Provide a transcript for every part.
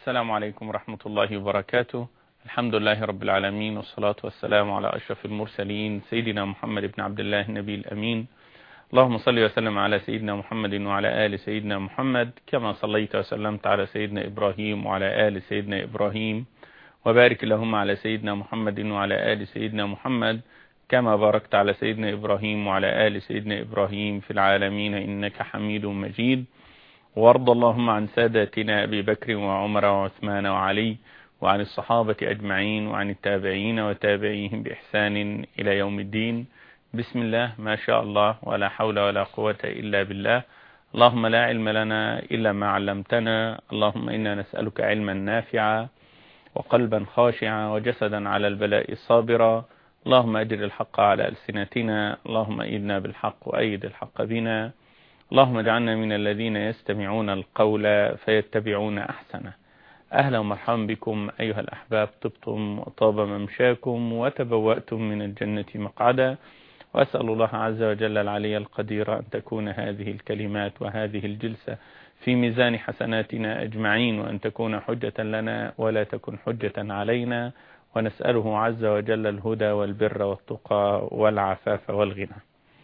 السلام عليكم ورحمة الله وبركاته الحمد لله رب العالمين والصلاة والسلام على أشرف المرسلين سيدنا محمد بن عبد الله النبي الأمين اللهم صل وسلم على سيدنا محمد وعلى آل سيدنا محمد كما صليت وسلمت على سيدنا إبراهيم وعلى آل سيدنا إبراهيم وبارك اللهم على سيدنا محمد وعلى آل سيدنا محمد كما باركت على سيدنا إبراهيم وعلى آل سيدنا إبراهيم في العالمين إنك حميد مجيد وارض اللهم عن ساداتنا أبي بكر وعمر وعثمان وعلي وعن الصحابة أجمعين وعن التابعين وتابعيهم بإحسان إلى يوم الدين بسم الله ما شاء الله ولا حول ولا قوة إلا بالله اللهم لا علم لنا إلا ما علمتنا اللهم إنا نسألك علما نافعا وقلبا خاشعا وجسدا على البلاء صابرا اللهم أجر الحق على ألسنتنا اللهم أيدنا بالحق وأيد الحق بنا اللهم اجعلنا من الذين يستمعون القول فيتبعون أحسنه أهلا ومرحبا بكم أيها الأحباب طبتم وطاب ممشاكم وتبوأتم من الجنة مقعدا وأسأل الله عز وجل العلي القدير أن تكون هذه الكلمات وهذه الجلسة في ميزان حسناتنا أجمعين وأن تكون حجة لنا ولا تكن حجة علينا ونسأله عز وجل الهدى والبر والتقى والعفاف والغنى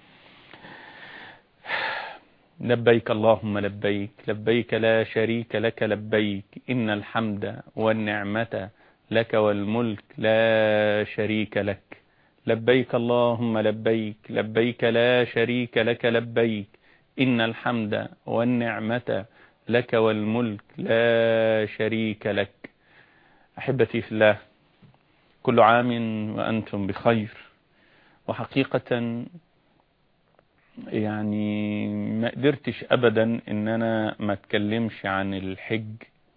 لبيك اللهم لبيك لبيك لا شريك لك لبيك إن الحمد والنعمة لك والملك لا شريك لك لبيك اللهم لبيك لبيك لا شريك لك لبيك إن الحمد والنعمة لك والملك لا شريك لك أحبتي في الله كل عام وأنتم بخير وحقيقة يعني ما قدرتش ابدا ان انا ما اتكلمش عن الحج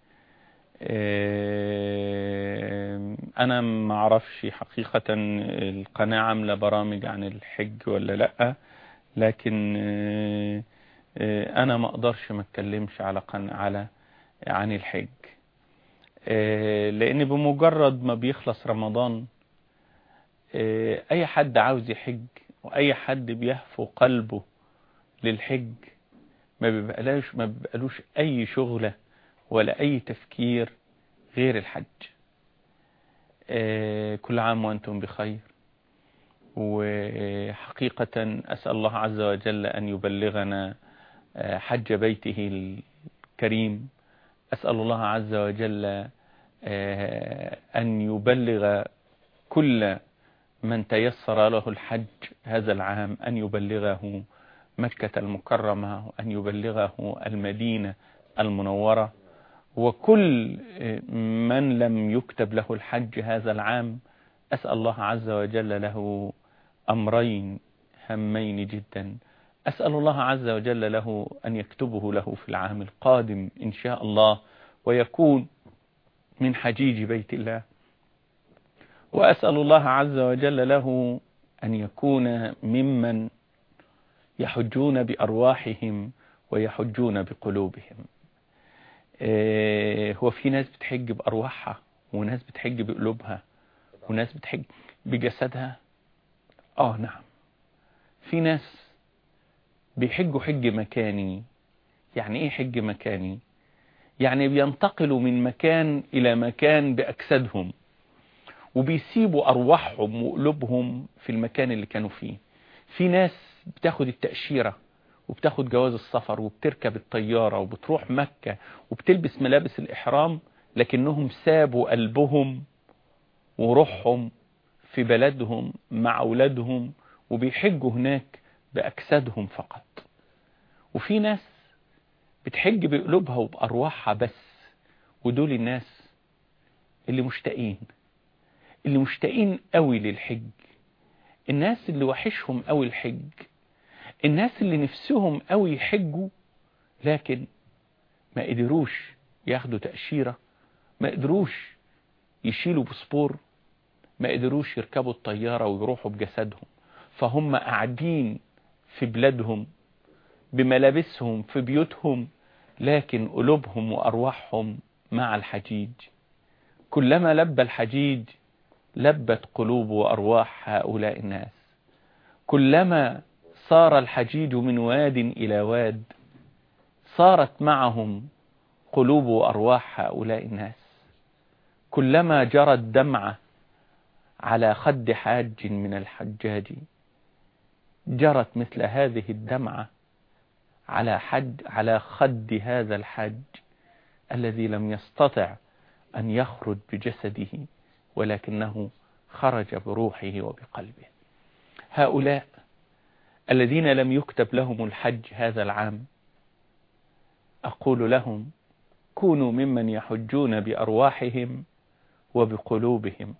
انا ما اعرفش حقيقة القناة عاملة برامج عن الحج ولا لا لكن انا ما اقدرش ما اتكلمش على قن على عن الحج لان بمجرد ما بيخلص رمضان اي حد عاوز يحج واي حد بيهفو قلبه للحج ما بيبقالوش ما بيبقالوش اي شغلة ولا اي تفكير غير الحج آه كل عام وانتم بخير وحقيقة اسأل الله عز وجل ان يبلغنا آه حج بيته الكريم اسأل الله عز وجل آه ان يبلغ كل من تيسر له الحج هذا العام أن يبلغه مكة المكرمة وأن يبلغه المدينة المنورة وكل من لم يكتب له الحج هذا العام أسأل الله عز وجل له أمرين همين جدا أسأل الله عز وجل له أن يكتبه له في العام القادم إن شاء الله ويكون من حجيج بيت الله وأسأل الله عز وجل له أن يكون ممن يحجون بأرواحهم ويحجون بقلوبهم هو في ناس بتحج بأرواحها وناس بتحج بقلوبها وناس بتحج بجسدها آه نعم في ناس بيحجوا حج مكاني يعني ايه حج مكاني يعني بينتقلوا من مكان إلى مكان بأجسادهم وبيسيبوا أرواحهم وقلوبهم في المكان اللي كانوا فيه في ناس بتاخد التأشيرة وبتاخد جواز السفر وبتركب الطيارة وبتروح مكة وبتلبس ملابس الإحرام لكنهم سابوا قلبهم وروحهم في بلدهم مع أولادهم وبيحجوا هناك بأجسادهم فقط وفي ناس بتحج بقلوبها وبأرواحها بس ودول الناس اللي مشتاقين اللي مشتاقين قوي للحج الناس اللي وحشهم قوي الحج الناس اللي نفسهم قوي يحجوا لكن ما قدروش ياخدوا تأشيرة ما قدروش يشيلوا بسبور ما قدروش يركبوا الطيارة ويروحوا بجسدهم فهم قاعدين في بلادهم بملابسهم في بيوتهم لكن قلوبهم وأرواحهم مع الحجيج كلما لبى الحجيج لبت قلوب وأرواح هؤلاء الناس كلما صار الحجيج من واد إلى واد صارت معهم قلوب وأرواح هؤلاء الناس كلما جرت دمعة على خد حاج من الحجاج جرت مثل هذه الدمعة على حد على خد هذا الحج الذي لم يستطع أن يخرج بجسده ولكنه خرج بروحه وبقلبه هؤلاء الذين لم يكتب لهم الحج هذا العام أقول لهم كونوا ممن يحجون بأرواحهم وبقلوبهم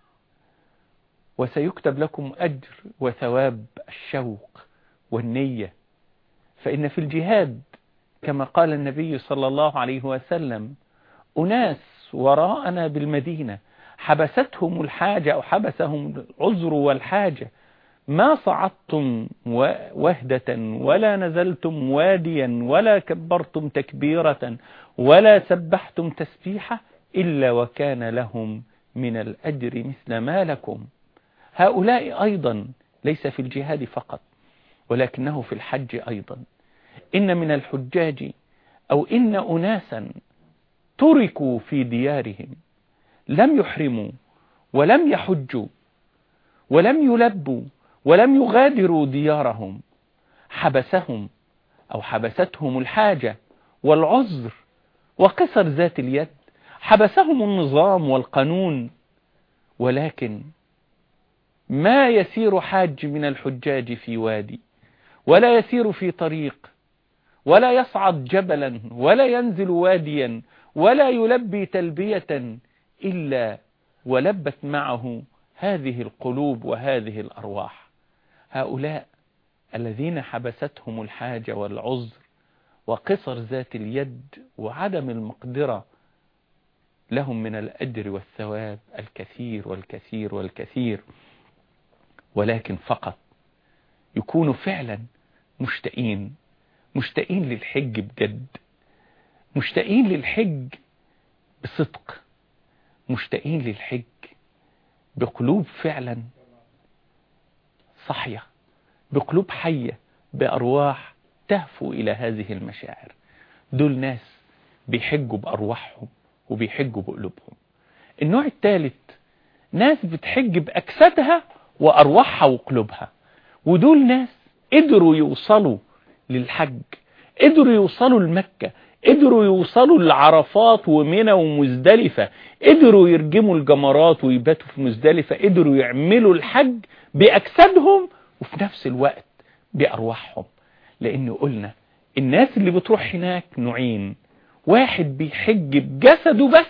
وسيكتب لكم أجر وثواب الشوق والنية فإن في الجهاد كما قال النبي صلى الله عليه وسلم أناس وراءنا بالمدينة حبستهم الحاجة أو حبسهم العذر والحاجة ما صعدتم وهدة ولا نزلتم واديا ولا كبرتم تكبيرة ولا سبحتم تسبيحة إلا وكان لهم من الأجر مثل ما لكم هؤلاء أيضا ليس في الجهاد فقط ولكنه في الحج أيضا إن من الحجاج أو إن أناسا تركوا في ديارهم لم يحرموا ولم يحجوا ولم يلبوا ولم يغادروا ديارهم حبسهم أو حبستهم الحاجة والعذر وقصر ذات اليد حبسهم النظام والقانون ولكن ما يسير حاج من الحجاج في وادي ولا يسير في طريق ولا يصعد جبلا ولا ينزل واديا ولا يلبي تلبية إلا ولبت معه هذه القلوب وهذه الأرواح هؤلاء الذين حبستهم الحاجة والعذر وقصر ذات اليد وعدم المقدرة لهم من الأجر والثواب الكثير والكثير والكثير ولكن فقط يكونوا فعلا مشتاقين مشتاقين للحج بجد مشتاقين للحج بصدق مشتاقين للحج بقلوب فعلا صحية بقلوب حية بأرواح تهفو إلى هذه المشاعر دول ناس بيحجوا بأرواحهم وبيحجوا بقلوبهم النوع الثالث ناس بتحج بأجسادها وأرواحها وقلوبها ودول ناس قدروا يوصلوا للحج قدروا يوصلوا لمكة قدروا يوصلوا لعرفات ومنى ومزدلفة قدروا يرجموا الجمرات ويباتوا في مزدلفة قدروا يعملوا الحج بأجسادهم وفي نفس الوقت بأرواحهم لأن قلنا الناس اللي بتروح هناك نوعين واحد بيحج بجسده بس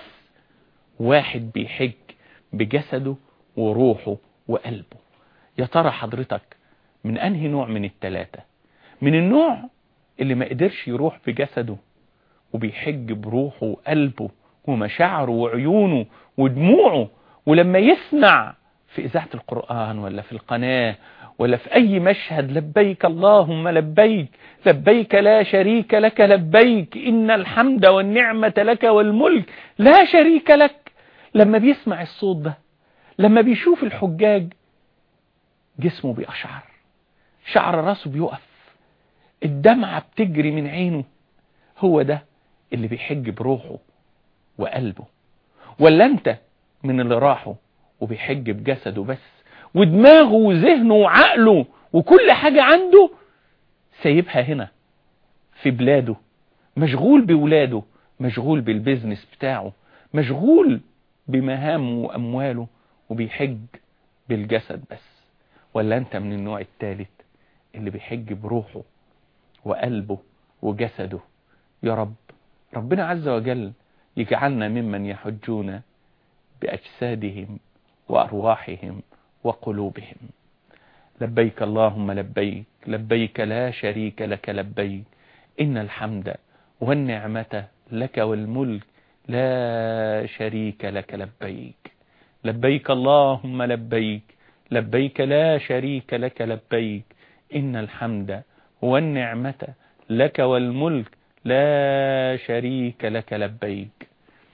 واحد بيحج بجسده وروحه وقلبه يا ترى حضرتك من أنهي نوع من التلاتة من النوع اللي ما قدرش يروح بجسده وبيحج بروحه وقلبه ومشاعره وعيونه ودموعه ولما يسمع في إذاعة القرآن ولا في القناة ولا في أي مشهد لبيك اللهم لبيك لبيك لا شريك لك لبيك إن الحمد والنعمة لك والملك لا شريك لك لما بيسمع الصوت ده لما بيشوف الحجاج جسمه بيقشعر شعر راسه بيقف الدمعة بتجري من عينه هو ده اللي بيحج بروحه وقلبه ولا انت من اللي راحوا وبيحج بجسده بس ودماغه وذهنه وعقله وكل حاجة عنده سايبها هنا في بلاده مشغول بولاده مشغول بالبزنس بتاعه مشغول بمهامه وأمواله وبيحج بالجسد بس ولا انت من النوع الثالث اللي بيحج بروحه وقلبه وجسده يا رب ربنا عز وجل يجعلنا ممن يحجون بأجسادهم وأرواحهم وقلوبهم لبيك اللهم لبيك لبيك لا شريك لك لبيك إن الحمد والنعمة لك والملك لا شريك لك لبيك لبيك اللهم لبيك لبيك لا شريك لك لبيك إن الحمد والنعمة لك والملك لا شريك لك لبيك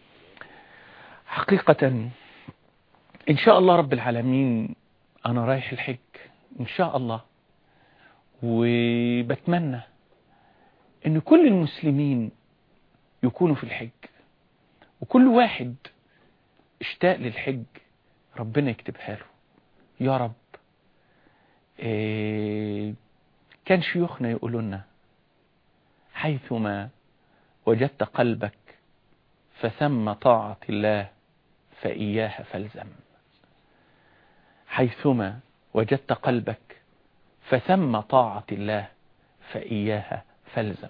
حقيقة إن شاء الله رب العالمين أنا رايح الحج إن شاء الله وبتمنى إن كل المسلمين يكونوا في الحج وكل واحد اشتاق للحج ربنا يكتبها له يا رب إيه كان شيوخنا يقولوا لنا حيثما وجدت قلبك فثم طاعة الله فإياها فالزم حيثما وجدت قلبك فثم طاعة الله فإياها فالزم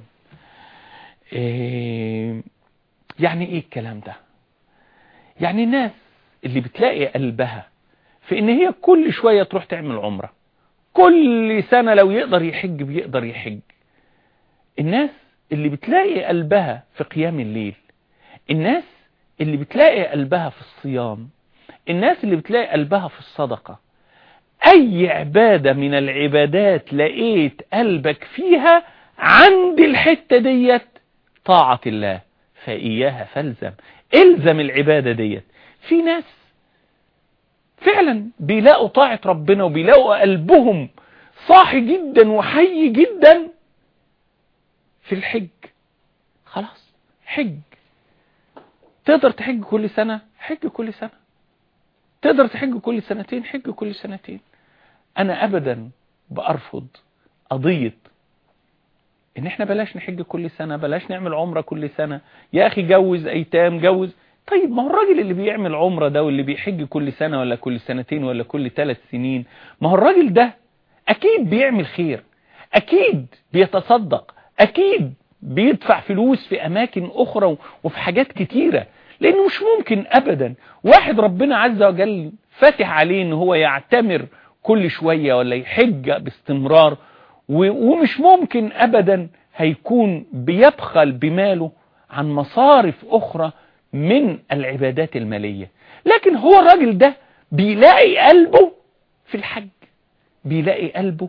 إيه يعني ايه الكلام ده يعني الناس اللي بتلاقي قلبها في ان هي كل شوية تروح تعمل عمرة كل سنة لو يقدر يحج بيقدر يحج الناس اللي بتلاقي قلبها في قيام الليل الناس اللي بتلاقي قلبها في الصيام الناس اللي بتلاقي قلبها في الصدقة اي عبادة من العبادات لقيت قلبك فيها عند الحتة ديت طاعة الله فإياها فالزم الزم العبادة ديت في ناس فعلا بيلاقوا طاعة ربنا وبيلاقوا قلبهم صاحي جدا وحي جدا في الحج خلاص حج تقدر تحج كل سنة حج كل سنة تقدر تحج كل سنتين حج كل سنتين انا ابدا بارفض قضية ان احنا بلاش نحج كل سنة بلاش نعمل عمرة كل سنة يا اخي جوز ايتام جوز طيب ما هو الراجل اللي بيعمل عمرة ده واللي بيحج كل سنة ولا كل سنتين ولا كل ثلاث سنين ما هو الراجل ده اكيد بيعمل خير اكيد بيتصدق اكيد بيدفع فلوس في اماكن اخرى وفي حاجات كتيرة لانه مش ممكن ابدا واحد ربنا عز وجل فاتح عليه ان هو يعتمر كل شوية ولا يحج باستمرار ومش ممكن ابدا هيكون بيبخل بماله عن مصارف اخرى من العبادات المالية لكن هو الراجل ده بيلاقي قلبه في الحج بيلاقي قلبه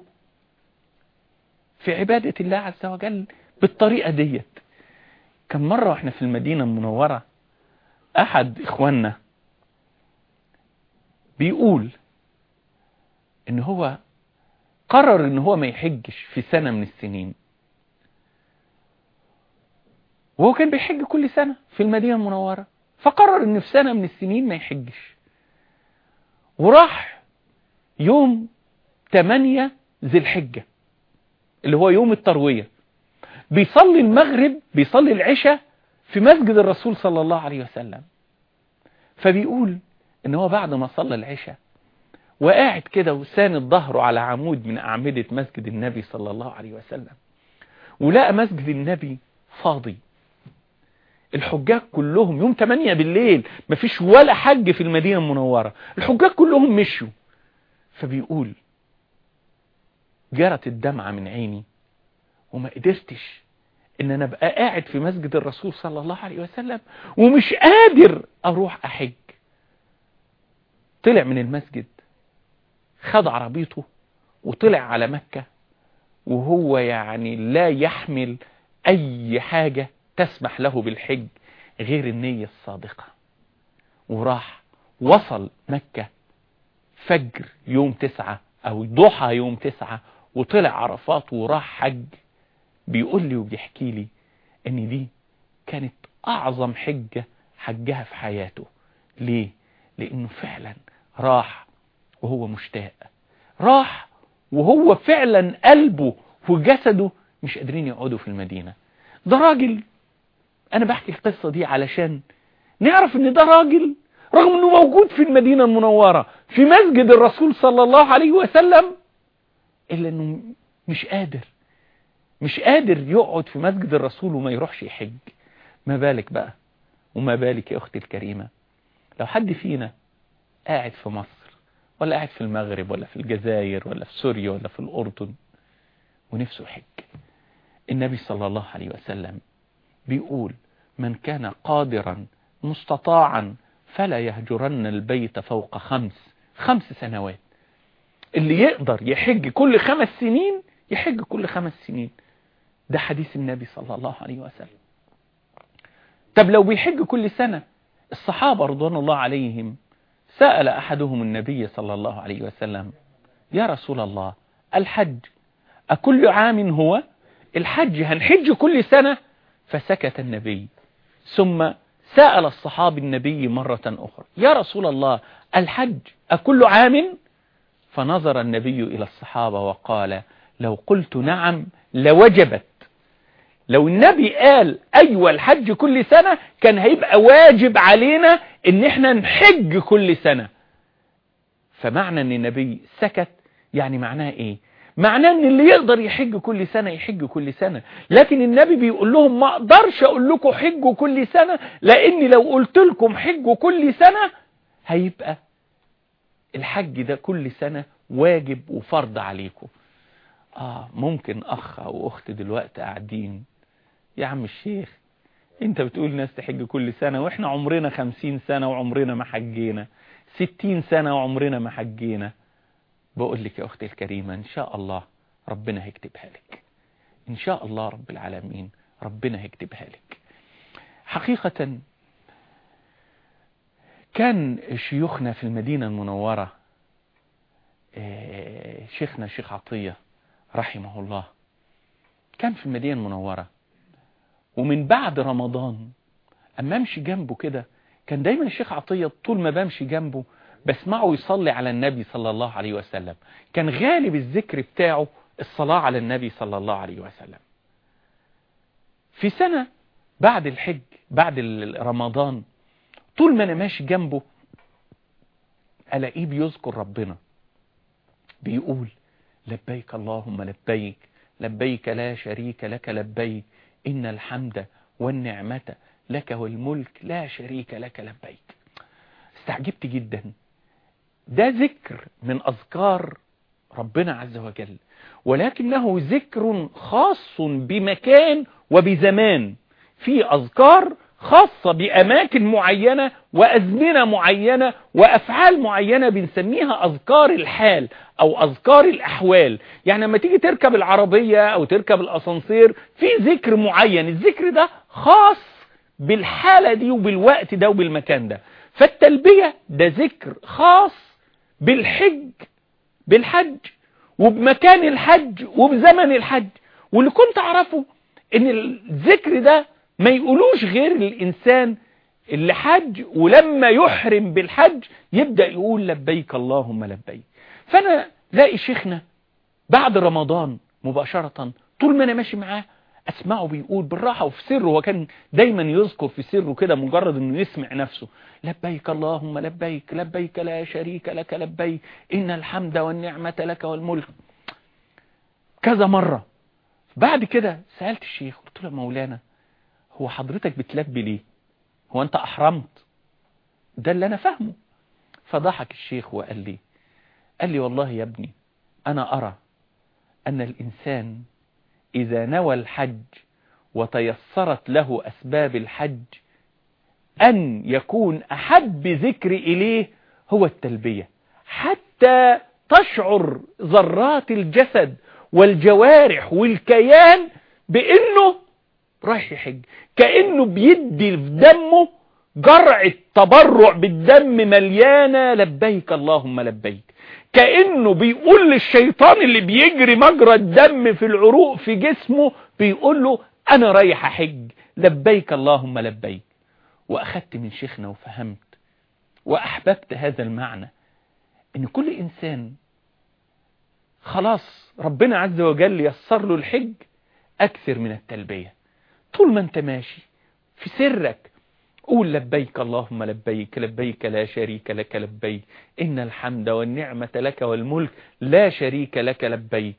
في عبادة الله عز وجل بالطريقة ديت كم مرة واحنا في المدينة المنورة احد اخواننا بيقول ان هو قرر ان هو ما يحجش في سنة من السنين وهو كان بيحج كل سنة في المدينة المنورة فقرر ان في سنة من السنين ما يحجش وراح يوم 8 ذي الحجة اللي هو يوم التروية بيصلي المغرب بيصلي العشاء في مسجد الرسول صلى الله عليه وسلم فبيقول ان هو بعد ما صلى العشاء وقاعد كده وساند ظهره على عمود من أعمدة مسجد النبي صلى الله عليه وسلم ولقى مسجد النبي فاضي الحجاج كلهم يوم 8 بالليل مفيش ولا حج في المدينة المنورة الحجاج كلهم مشوا فبيقول جرت الدمعة من عيني وما قدرتش ان انا ابقى قاعد في مسجد الرسول صلى الله عليه وسلم ومش قادر اروح احج طلع من المسجد خد عربيته وطلع على مكة وهو يعني لا يحمل اي حاجة تسمح له بالحج غير النية الصادقة وراح وصل مكة فجر يوم تسعة او ضحى يوم تسعة وطلع عرفات وراح حج بيقول لي وبيحكي لي ان دي كانت اعظم حجة حجها في حياته ليه لانه فعلا راح وهو مشتاق راح وهو فعلا قلبه وجسده مش قادرين يقعدوا في المدينة ده راجل انا بحكي القصة دي علشان نعرف ان ده راجل رغم انه موجود في المدينة المنورة في مسجد الرسول صلى الله عليه وسلم الا انه مش قادر مش قادر يقعد في مسجد الرسول وما يروحش يحج ما بالك بقى وما بالك يا اختي الكريمة لو حد فينا قاعد في مصر ولا قاعد في المغرب ولا في الجزائر ولا في سوريا ولا في الأردن ونفسه حج النبي صلى الله عليه وسلم بيقول من كان قادرا مستطاعا فلا يهجرن البيت فوق خمس خمس سنوات اللي يقدر يحج كل خمس سنين يحج كل خمس سنين ده حديث النبي صلى الله عليه وسلم طب لو بيحج كل سنة الصحابة رضوان الله عليهم سأل أحدهم النبي صلى الله عليه وسلم يا رسول الله الحج أكل عام هو الحج هنحج كل سنة فسكت النبي ثم سأل الصحابي النبي مرة أخرى يا رسول الله الحج أكل عام فنظر النبي إلى الصحابة وقال لو قلت نعم لوجبت لو النبي قال أيوة الحج كل سنة كان هيبقى واجب علينا ان احنا نحج كل سنة فمعنى ان النبي سكت يعني معناه ايه معناه ان اللي يقدر يحج كل سنة يحج كل سنة لكن النبي بيقول لهم ما اقدرش اقول لكم حجوا كل سنة لان لو قلت لكم حجوا كل سنة هيبقى الحج ده كل سنة واجب وفرض عليكم اه ممكن اخ او اخت دلوقتي قاعدين يا عم الشيخ انت بتقول ناس تحج كل سنة واحنا عمرنا خمسين سنة وعمرنا ما حجينا ستين سنة وعمرنا ما حجينا بقول لك يا اختي الكريمة ان شاء الله ربنا هيكتبها لك ان شاء الله رب العالمين ربنا هيكتبها لك حقيقة كان شيوخنا في المدينة المنورة شيخنا الشيخ عطية رحمه الله كان في المدينة المنورة ومن بعد رمضان اما امشي جنبه كده كان دايما الشيخ عطية طول ما بمشي جنبه بسمعه يصلي على النبي صلى الله عليه وسلم كان غالب الذكر بتاعه الصلاة على النبي صلى الله عليه وسلم في سنة بعد الحج بعد رمضان طول ما انا ماشي جنبه الاقيه بيذكر ربنا بيقول لبيك اللهم لبيك لبيك لا شريك لك لبيك إن الحمد والنعمة لك والملك لا شريك لك لبيك استعجبت جدا ده ذكر من أذكار ربنا عز وجل ولكنه ذكر خاص بمكان وبزمان في أذكار خاصة بأماكن معينة وأزمنة معينة وأفعال معينة بنسميها أذكار الحال أو أذكار الأحوال يعني لما تيجي تركب العربية أو تركب الأسانسير في ذكر معين الذكر ده خاص بالحالة دي وبالوقت ده وبالمكان ده فالتلبية ده ذكر خاص بالحج بالحج وبمكان الحج وبزمن الحج واللي كنت أعرفه ان الذكر ده ما يقولوش غير الإنسان اللي حج ولما يحرم بالحج يبدأ يقول لبيك اللهم لبيك فأنا لاقي شيخنا بعد رمضان مباشرة طول ما أنا ماشي معاه أسمعه بيقول بالراحة وفي سره هو كان دايما يذكر في سره كده مجرد أنه يسمع نفسه لبيك اللهم لبيك لبيك لا شريك لك لبيك إن الحمد والنعمة لك والملك كذا مرة بعد كده سألت الشيخ قلت له مولانا هو حضرتك بتلبي ليه هو انت احرمت ده اللي انا فاهمه فضحك الشيخ وقال لي قال لي والله يا ابني انا ارى ان الانسان اذا نوى الحج وتيسرت له اسباب الحج ان يكون احب ذكر اليه هو التلبية حتى تشعر ذرات الجسد والجوارح والكيان بانه رايح يحج كأنه بيدي في دمه جرعة تبرع بالدم مليانة لبيك اللهم لبيك كأنه بيقول للشيطان اللي بيجري مجرى الدم في العروق في جسمه بيقول له أنا رايح أحج لبيك اللهم لبيك وأخدت من شيخنا وفهمت وأحببت هذا المعنى إن كل إنسان خلاص ربنا عز وجل يسر له الحج أكثر من التلبية طول ما انت ماشي في سرك قول لبيك اللهم لبيك لبيك لا شريك لك لبيك إن الحمد والنعمة لك والملك لا شريك لك لبيك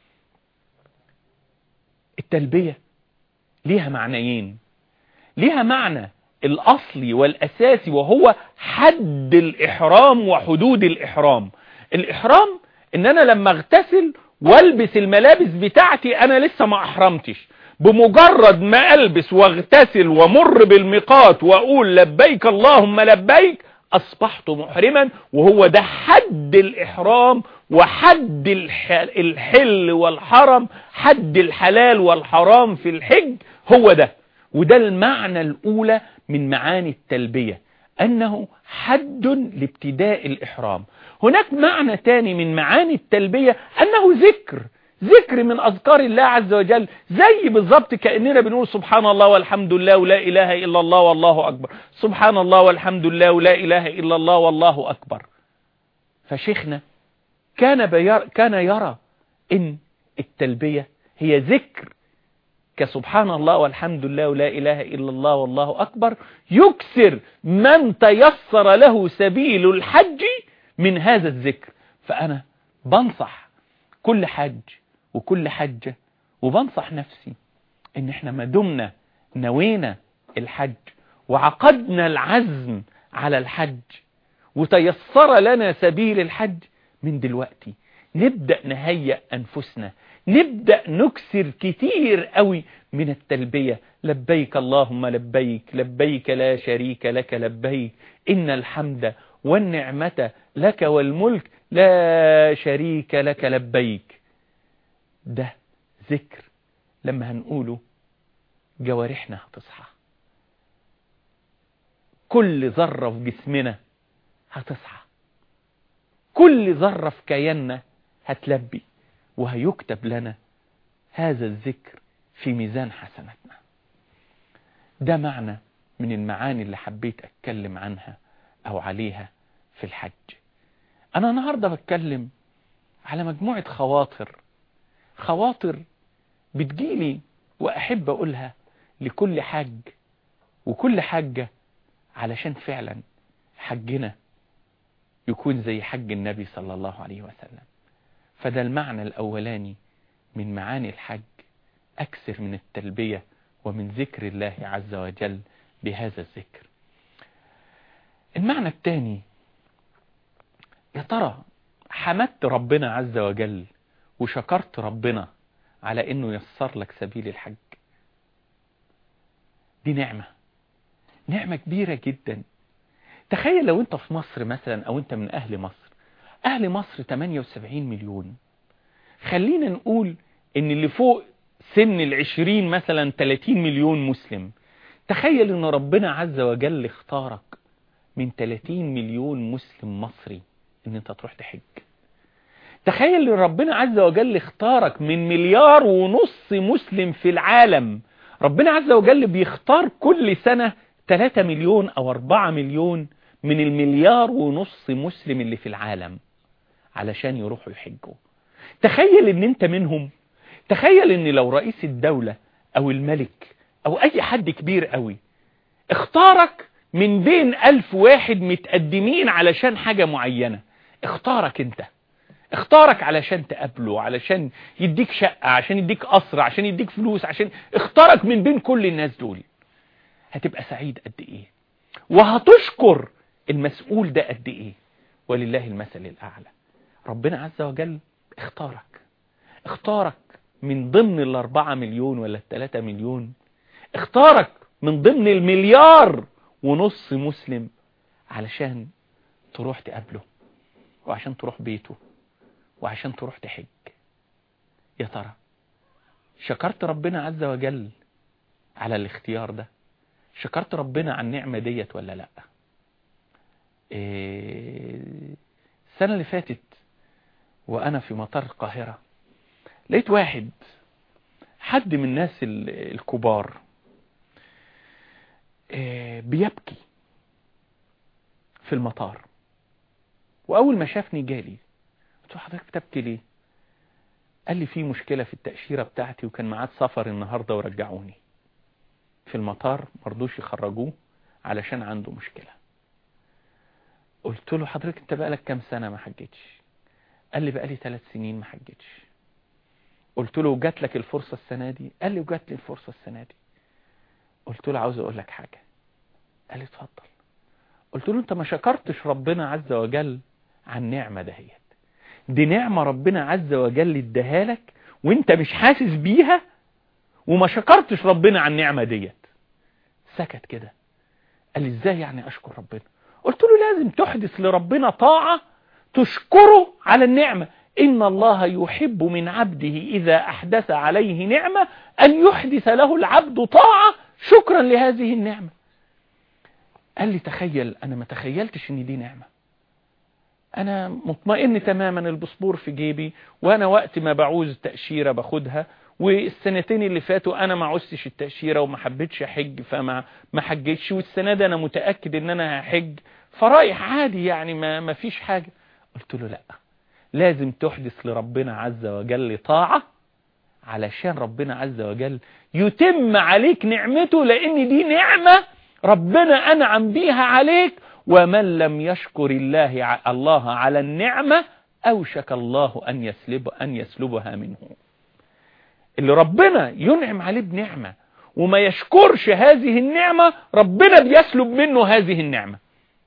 التلبية ليها معنيين ليها معنى الأصلي والأساسي وهو حد الإحرام وحدود الإحرام الإحرام إن أنا لما اغتسل والبس الملابس بتاعتي أنا لسه ما أحرمتش بمجرد ما ألبس واغتسل ومر بالميقات وأقول لبيك اللهم لبيك أصبحت محرما وهو ده حد الإحرام وحد الحل والحرم حد الحلال والحرام في الحج هو ده وده المعنى الأولى من معاني التلبية أنه حد لابتداء الإحرام هناك معنى تاني من معاني التلبية أنه ذكر ذكر من أذكار الله عز وجل زي بالظبط كأننا بنقول سبحان الله والحمد لله ولا إله إلا الله والله أكبر سبحان الله والحمد لله ولا إله إلا الله والله أكبر فشيخنا كان, بير كان يرى إن التلبية هي ذكر كسبحان الله والحمد لله ولا إله إلا الله والله أكبر يكسر من تيسر له سبيل الحج من هذا الذكر فأنا بنصح كل حج وكل حجة وبنصح نفسي ان احنا ما دمنا نوينا الحج وعقدنا العزم على الحج وتيسر لنا سبيل الحج من دلوقتي نبدأ نهيئ أنفسنا نبدأ نكسر كتير قوي من التلبية لبيك اللهم لبيك لبيك لا شريك لك لبيك إن الحمد والنعمة لك والملك لا شريك لك لبيك ده ذكر لما هنقوله جوارحنا هتصحى كل ذرة في جسمنا هتصحى كل ذرة في كياننا هتلبي وهيكتب لنا هذا الذكر في ميزان حسناتنا ده معنى من المعاني اللي حبيت أتكلم عنها أو عليها في الحج أنا النهاردة بتكلم على مجموعة خواطر خواطر بتجيلي وأحب أقولها لكل حج وكل حجة علشان فعلا حجنا يكون زي حج النبي صلى الله عليه وسلم فده المعنى الأولاني من معاني الحج أكثر من التلبية ومن ذكر الله عز وجل بهذا الذكر المعنى الثاني يا ترى حمدت ربنا عز وجل وشكرت ربنا على انه يسر لك سبيل الحج دي نعمة نعمة كبيرة جدا تخيل لو انت في مصر مثلا او انت من اهل مصر اهل مصر 78 مليون خلينا نقول ان اللي فوق سن العشرين مثلا 30 مليون مسلم تخيل ان ربنا عز وجل اختارك من 30 مليون مسلم مصري ان انت تروح تحج تخيل ان ربنا عز وجل اختارك من مليار ونص مسلم في العالم ربنا عز وجل بيختار كل سنة 3 مليون او 4 مليون من المليار ونص مسلم اللي في العالم علشان يروحوا يحجوا تخيل ان انت منهم تخيل ان لو رئيس الدولة او الملك او اي حد كبير قوي اختارك من بين ألف واحد متقدمين علشان حاجة معينة اختارك انت اختارك علشان تقابله علشان يديك شقة عشان يديك قصر عشان يديك فلوس عشان اختارك من بين كل الناس دول هتبقى سعيد قد ايه وهتشكر المسؤول ده قد ايه ولله المثل الاعلى ربنا عز وجل اختارك اختارك من ضمن الاربعة مليون ولا التلاتة مليون اختارك من ضمن المليار ونص مسلم علشان تروح تقابله وعشان تروح بيته وعشان تروح تحج يا ترى شكرت ربنا عز وجل على الاختيار ده شكرت ربنا على النعمة ديت ولا لا إيه السنة اللي فاتت وأنا في مطار القاهرة لقيت واحد حد من الناس الكبار إيه بيبكي في المطار وأول ما شافني جالي قلت له حضرتك بتبكي ليه قال لي في مشكلة في التأشيرة بتاعتي وكان معاد سفر النهاردة ورجعوني في المطار مرضوش يخرجوه علشان عنده مشكلة قلت له حضرتك انت بقالك كام سنة ما حجتش قال لي بقالي ثلاث سنين ما حجتش قلت له جات لك الفرصة السنة دي قال لي وجات لي الفرصة السنة دي قلت له عاوز اقول لك حاجة قال لي اتفضل قلت له انت ما شكرتش ربنا عز وجل عن النعمة دهيت دي نعمة ربنا عز وجل اداها لك وانت مش حاسس بيها وما شكرتش ربنا عن النعمة ديت سكت كده قال لي ازاي يعني اشكر ربنا قلت له لازم تحدث لربنا طاعة تشكره على النعمة إن الله يحب من عبده إذا أحدث عليه نعمة أن يحدث له العبد طاعة شكرا لهذه النعمة قال لي تخيل أنا ما تخيلتش إن دي نعمة انا مطمئن تماما الباسبور في جيبي وانا وقت ما بعوز تأشيرة باخدها والسنتين اللي فاتوا انا ما عوزتش التأشيرة وما حبيتش احج فما ما حجتش والسنة دي انا متأكد ان انا هحج فرايح عادي يعني ما, ما فيش حاجة قلت له لا لازم تحدث لربنا عز وجل طاعة علشان ربنا عز وجل يتم عليك نعمته لان دي نعمة ربنا انعم بيها عليك ومن لم يشكر الله الله على النعمة اوشك الله ان يسلب ان يسلبها منه اللي ربنا ينعم عليه بنعمة وما يشكرش هذه النعمة ربنا بيسلب منه هذه النعمة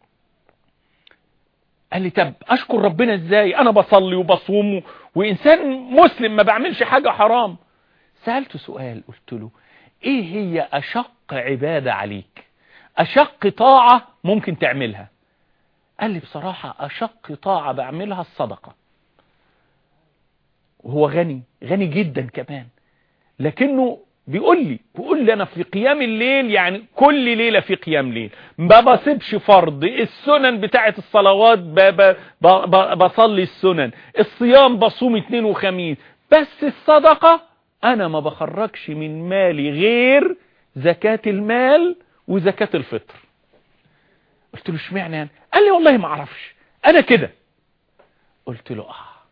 قال لي طب اشكر ربنا ازاي انا بصلي وبصوم وانسان مسلم ما بعملش حاجة حرام سألته سؤال قلت له ايه هي اشق عبادة عليك اشق طاعة ممكن تعملها قال لي بصراحة اشق طاعة بعملها الصدقة وهو غني غني جدا كمان لكنه بيقول لي بيقول لي انا في قيام الليل يعني كل ليلة في قيام ليل ما بسيبش فرض السنن بتاعه الصلوات ب ب ب بصلي السنن الصيام بصوم اثنين وخميس بس الصدقة انا ما بخرجش من مالي غير زكاة المال وزكاة الفطر قلت له اشمعنى يعني قال لي والله ما اعرفش انا كده قلت له اه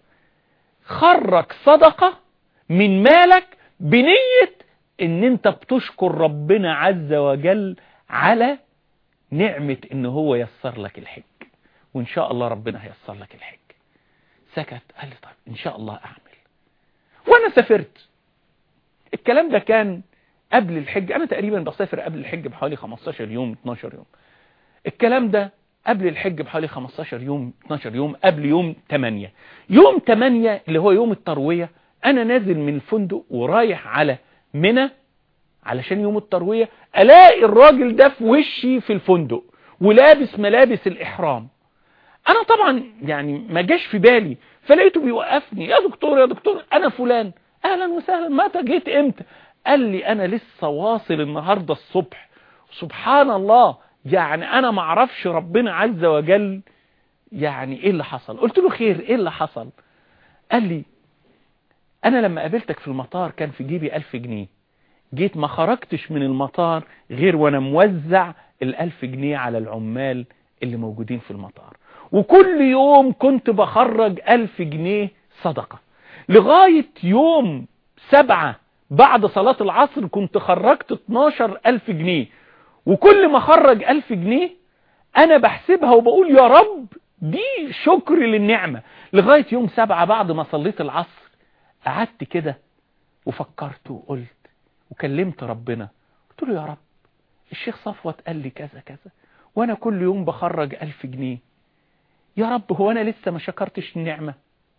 خرج صدقة من مالك بنية ان انت بتشكر ربنا عز وجل على نعمة ان هو يسر لك الحج وان شاء الله ربنا هيسر لك الحج سكت قال لي طيب ان شاء الله اعمل وانا سافرت الكلام ده كان قبل الحج انا تقريبا بسافر قبل الحج بحوالي 15 يوم 12 يوم الكلام ده قبل الحج بحوالي 15 يوم 12 يوم قبل يوم 8 يوم 8 اللي هو يوم التروية انا نازل من الفندق ورايح على منى علشان يوم التروية الاقي الراجل ده في وشي في الفندق ولابس ملابس الاحرام انا طبعا يعني ما جاش في بالي فلقيته بيوقفني يا دكتور يا دكتور انا فلان اهلا وسهلا متى جيت امتى قال لي انا لسه واصل النهاردة الصبح سبحان الله يعني انا ما اعرفش ربنا عز وجل يعني ايه اللي حصل قلت له خير ايه اللي حصل قال لي انا لما قابلتك في المطار كان في جيبي الف جنيه جيت ما خرجتش من المطار غير وانا موزع الالف جنيه على العمال اللي موجودين في المطار وكل يوم كنت بخرج الف جنيه صدقة لغاية يوم سبعة بعد صلاة العصر كنت خرجت 12 ألف جنيه وكل ما خرج ألف جنيه أنا بحسبها وبقول يا رب دي شكر للنعمة لغاية يوم سبعة بعد ما صليت العصر قعدت كده وفكرت وقلت وكلمت ربنا قلت له يا رب الشيخ صفوت قال لي كذا كذا وانا كل يوم بخرج ألف جنيه يا رب هو انا لسه ما شكرتش النعمة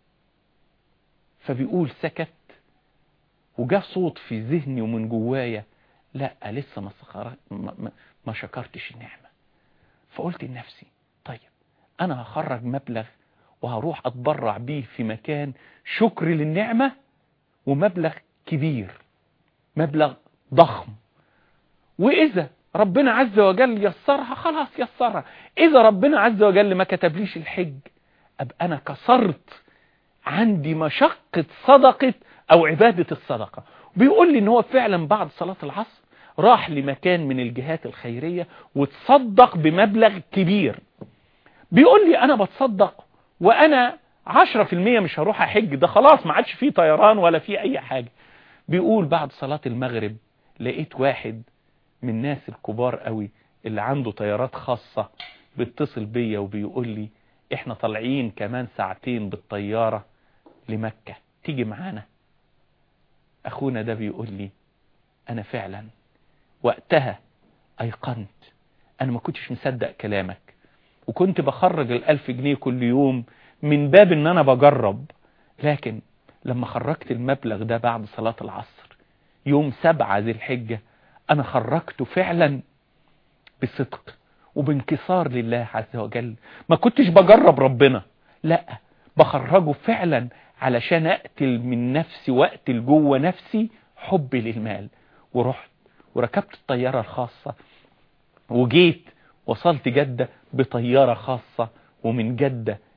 فبيقول سكت وجاء صوت في ذهني ومن جوايا لا لسه ما, ما, ما شكرتش النعمة فقلت لنفسي طيب انا هخرج مبلغ وهروح اتبرع بيه في مكان شكر للنعمة ومبلغ كبير مبلغ ضخم واذا ربنا عز وجل يسرها خلاص يسرها اذا ربنا عز وجل ما كتبليش الحج ابقى انا كسرت عندي مشقة صدقة او عبادة الصدقة بيقول لي ان هو فعلا بعد صلاة العصر راح لمكان من الجهات الخيرية وتصدق بمبلغ كبير بيقول لي انا بتصدق وانا عشرة في المية مش هروح احج ده خلاص ما عادش فيه طيران ولا فيه اي حاجة بيقول بعد صلاة المغرب لقيت واحد من الناس الكبار قوي اللي عنده طيارات خاصة بيتصل بيا وبيقول لي احنا طالعين كمان ساعتين بالطيارة لمكة تيجي معانا اخونا ده بيقول لي انا فعلا وقتها ايقنت انا ما كنتش مصدق كلامك وكنت بخرج الالف جنيه كل يوم من باب ان انا بجرب لكن لما خرجت المبلغ ده بعد صلاة العصر يوم سبعة ذي الحجة انا خرجته فعلا بصدق وبانكسار لله عز وجل ما كنتش بجرب ربنا لا بخرجه فعلا علشان اقتل من نفسي واقتل جوه نفسي حبي للمال ورحت وركبت الطيارة الخاصة وجيت وصلت جدة بطيارة خاصة ومن جدة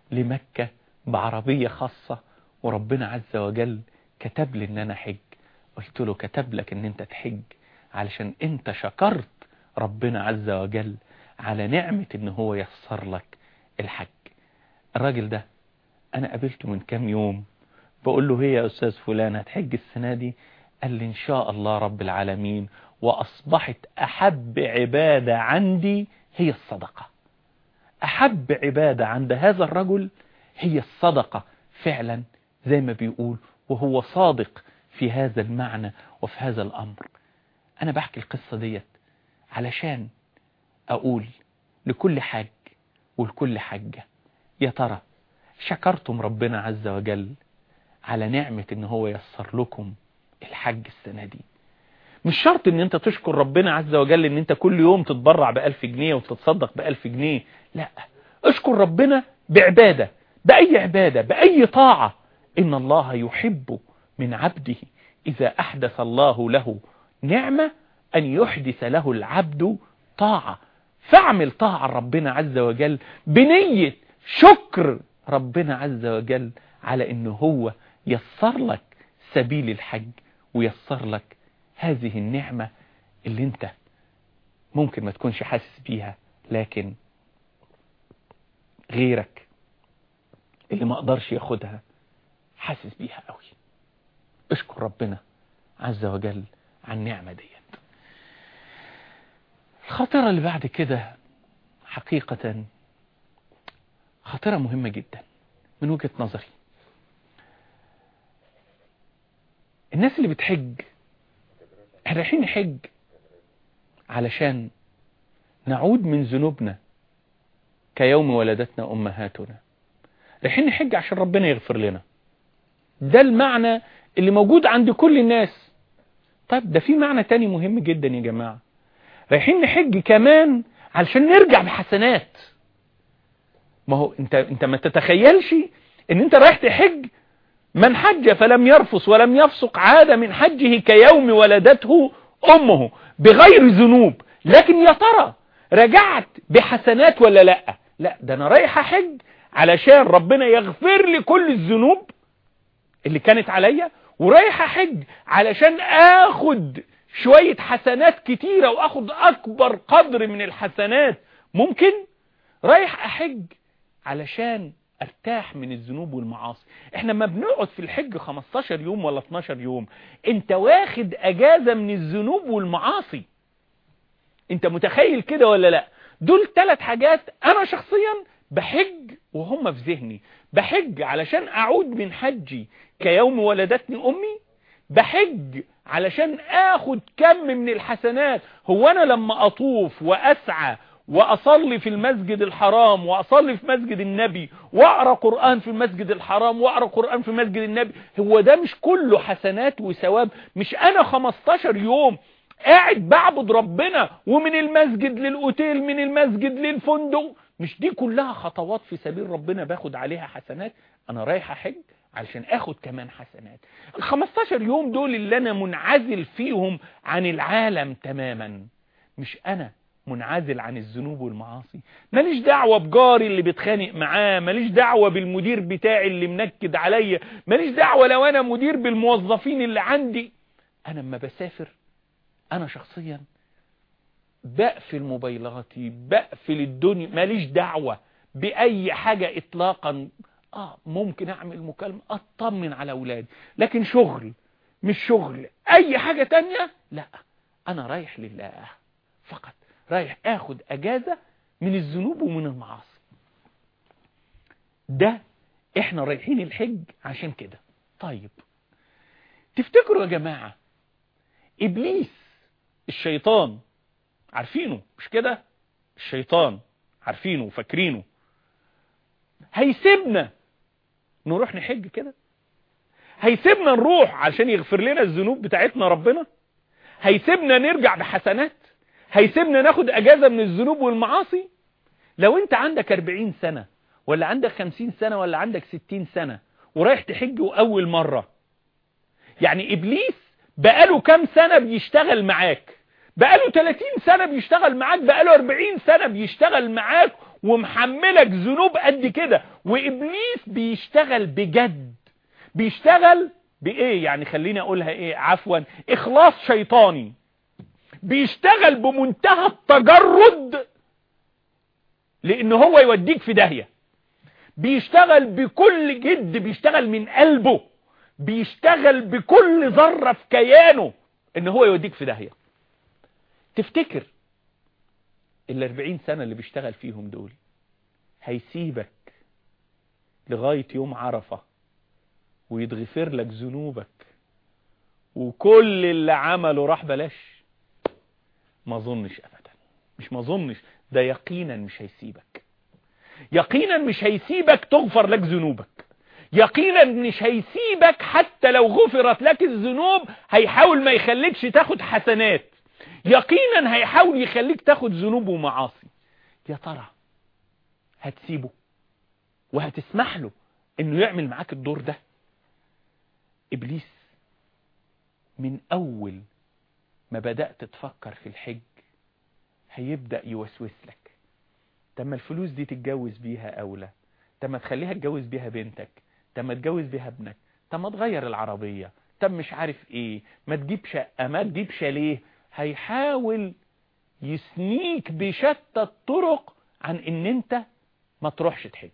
لمكة بعربية خاصة وربنا عز وجل كتب لي ان انا حج قلت له كتب لك ان انت تحج علشان انت شكرت ربنا عز وجل على نعمة ان هو يسر لك الحج الراجل ده انا قابلته من كام يوم بقول له هي يا استاذ فلان هتحج السنة دي قال لي ان شاء الله رب العالمين واصبحت احب عبادة عندي هي الصدقة احب عبادة عند هذا الرجل هي الصدقة فعلا زي ما بيقول وهو صادق في هذا المعنى وفي هذا الامر انا بحكي القصة ديت علشان اقول لكل حاج ولكل حجة يا ترى شكرتم ربنا عز وجل على نعمة ان هو يسر لكم الحج السنة دي مش شرط ان انت تشكر ربنا عز وجل ان انت كل يوم تتبرع بألف جنيه وتتصدق بألف جنيه لا اشكر ربنا بعبادة بأي عبادة بأي طاعة إن الله يحب من عبده إذا أحدث الله له نعمة أن يحدث له العبد طاعة فاعمل طاعة ربنا عز وجل بنية شكر ربنا عز وجل على أنه هو يسر لك سبيل الحج ويسر لك هذه النعمة اللي انت ممكن ما تكونش حاسس بيها لكن غيرك اللي ما قدرش ياخدها حاسس بيها قوي اشكر ربنا عز وجل عن النعمة ديت الخطيرة اللي بعد كده حقيقة خطيرة مهمة جدا من وجهة نظري الناس اللي بتحج احنا رايحين نحج علشان نعود من ذنوبنا كيوم ولدتنا أمهاتنا رايحين نحج عشان ربنا يغفر لنا ده المعنى اللي موجود عند كل الناس طيب ده في معنى تاني مهم جدا يا جماعة رايحين نحج كمان علشان نرجع بحسنات ما هو انت انت ما تتخيلش ان انت رايح تحج من حج فلم يرفص ولم يفسق عاد من حجه كيوم ولدته امه بغير ذنوب لكن يا ترى رجعت بحسنات ولا لا لا ده انا رايح احج علشان ربنا يغفر لي كل الذنوب اللي كانت عليا ورايح احج علشان اخد شوية حسنات كتيرة واخد اكبر قدر من الحسنات ممكن رايح احج علشان ارتاح من الذنوب والمعاصي احنا ما بنقعد في الحج 15 يوم ولا 12 يوم انت واخد اجازة من الذنوب والمعاصي انت متخيل كده ولا لا دول ثلاث حاجات انا شخصيا بحج وهم في ذهني بحج علشان اعود من حجي كيوم ولدتني امي بحج علشان اخد كم من الحسنات هو انا لما اطوف واسعى واصلي في المسجد الحرام واصلي في مسجد النبي واقرا قران في المسجد الحرام واقرا قران في مسجد النبي هو ده مش كله حسنات وثواب مش انا 15 يوم قاعد بعبد ربنا ومن المسجد للاوتيل من المسجد للفندق مش دي كلها خطوات في سبيل ربنا باخد عليها حسنات انا رايح احج علشان اخد كمان حسنات ال 15 يوم دول اللي انا منعزل فيهم عن العالم تماما مش انا منعزل عن الذنوب والمعاصي ماليش دعوة بجاري اللي بيتخانق معاه ماليش دعوة بالمدير بتاعي اللي منكد عليا ماليش دعوة لو انا مدير بالموظفين اللي عندي انا اما بسافر انا شخصيا بقفل موبايلاتي بقفل الدنيا ماليش دعوة بأي حاجة إطلاقا آه ممكن أعمل مكالمة أطمن على أولادي لكن شغل مش شغل أي حاجة تانية لا أنا رايح لله فقط رايح أخد أجازة من الذنوب ومن المعاصي ده إحنا رايحين الحج عشان كده طيب تفتكروا يا جماعة إبليس الشيطان عارفينه مش كده الشيطان عارفينه وفاكرينه هيسيبنا نروح نحج كده هيسيبنا نروح عشان يغفر لنا الذنوب بتاعتنا ربنا هيسيبنا نرجع بحسنات هيسيبنا ناخد اجازة من الذنوب والمعاصي لو انت عندك 40 سنة ولا عندك 50 سنة ولا عندك 60 سنة ورايح تحج اول مرة يعني ابليس بقاله كام سنة بيشتغل معاك بقاله 30 سنة بيشتغل معاك بقاله 40 سنة بيشتغل معاك ومحملك ذنوب قد كده وابليس بيشتغل بجد بيشتغل بايه يعني خليني اقولها ايه عفوا اخلاص شيطاني بيشتغل بمنتهى التجرد لان هو يوديك في داهية بيشتغل بكل جد بيشتغل من قلبه بيشتغل بكل ذرة في كيانه ان هو يوديك في داهية تفتكر الاربعين سنة اللي بيشتغل فيهم دول هيسيبك لغاية يوم عرفة ويتغفر لك ذنوبك وكل اللي عمله راح بلاش ما ظنش ابدا مش ما ظنش ده يقينا مش هيسيبك يقينا مش هيسيبك تغفر لك ذنوبك يقينا مش هيسيبك حتى لو غفرت لك الذنوب هيحاول ما يخليكش تاخد حسنات يقينا هيحاول يخليك تاخد ذنوب ومعاصي يا ترى هتسيبه وهتسمح له انه يعمل معاك الدور ده ابليس من اول ما بدأت تفكر في الحج هيبدأ يوسوس لك طب ما الفلوس دي تتجوز بيها اولى طب ما تخليها تجوز بيها بنتك طب ما تجوز بيها ابنك طب ما تغير العربية طب مش عارف ايه ما تجيب شقة ما تجيب شاليه هيحاول يسنيك بشتى الطرق عن ان انت ما تروحش تحج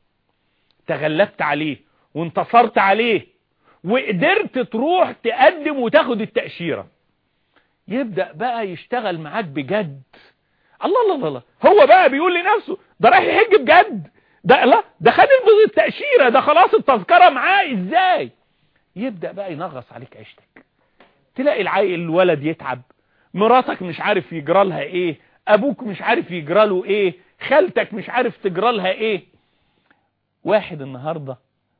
تغلبت عليه وانتصرت عليه وقدرت تروح تقدم وتاخد التأشيرة يبدأ بقى يشتغل معاك بجد الله الله الله, الله. هو بقى بيقول لنفسه ده رايح يحج بجد ده لا ده خد التأشيرة ده خلاص التذكرة معاه ازاي يبدأ بقى ينغص عليك عيشتك تلاقي العيل الولد يتعب مراتك مش عارف يجرى لها ايه ابوك مش عارف يجرى له ايه خالتك مش عارف تجرى لها ايه واحد النهاردة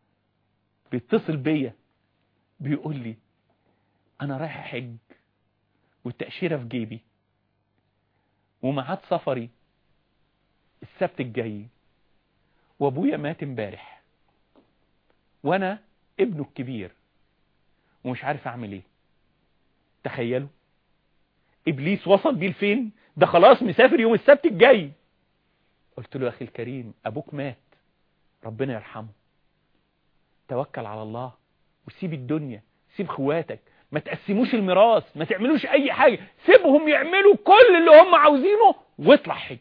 بيتصل بيا بيقول لي انا رايح احج والتأشيرة في جيبي ومعاد سفري السبت الجاي وابويا مات امبارح وانا ابنه الكبير ومش عارف اعمل ايه تخيلوا ابليس وصل بيه لفين ده خلاص مسافر يوم السبت الجاي قلت له يا اخي الكريم ابوك مات ربنا يرحمه توكل على الله وسيب الدنيا سيب خواتك ما تقسموش الميراث ما تعملوش اي حاجة سيبهم يعملوا كل اللي هم عاوزينه واطلع حج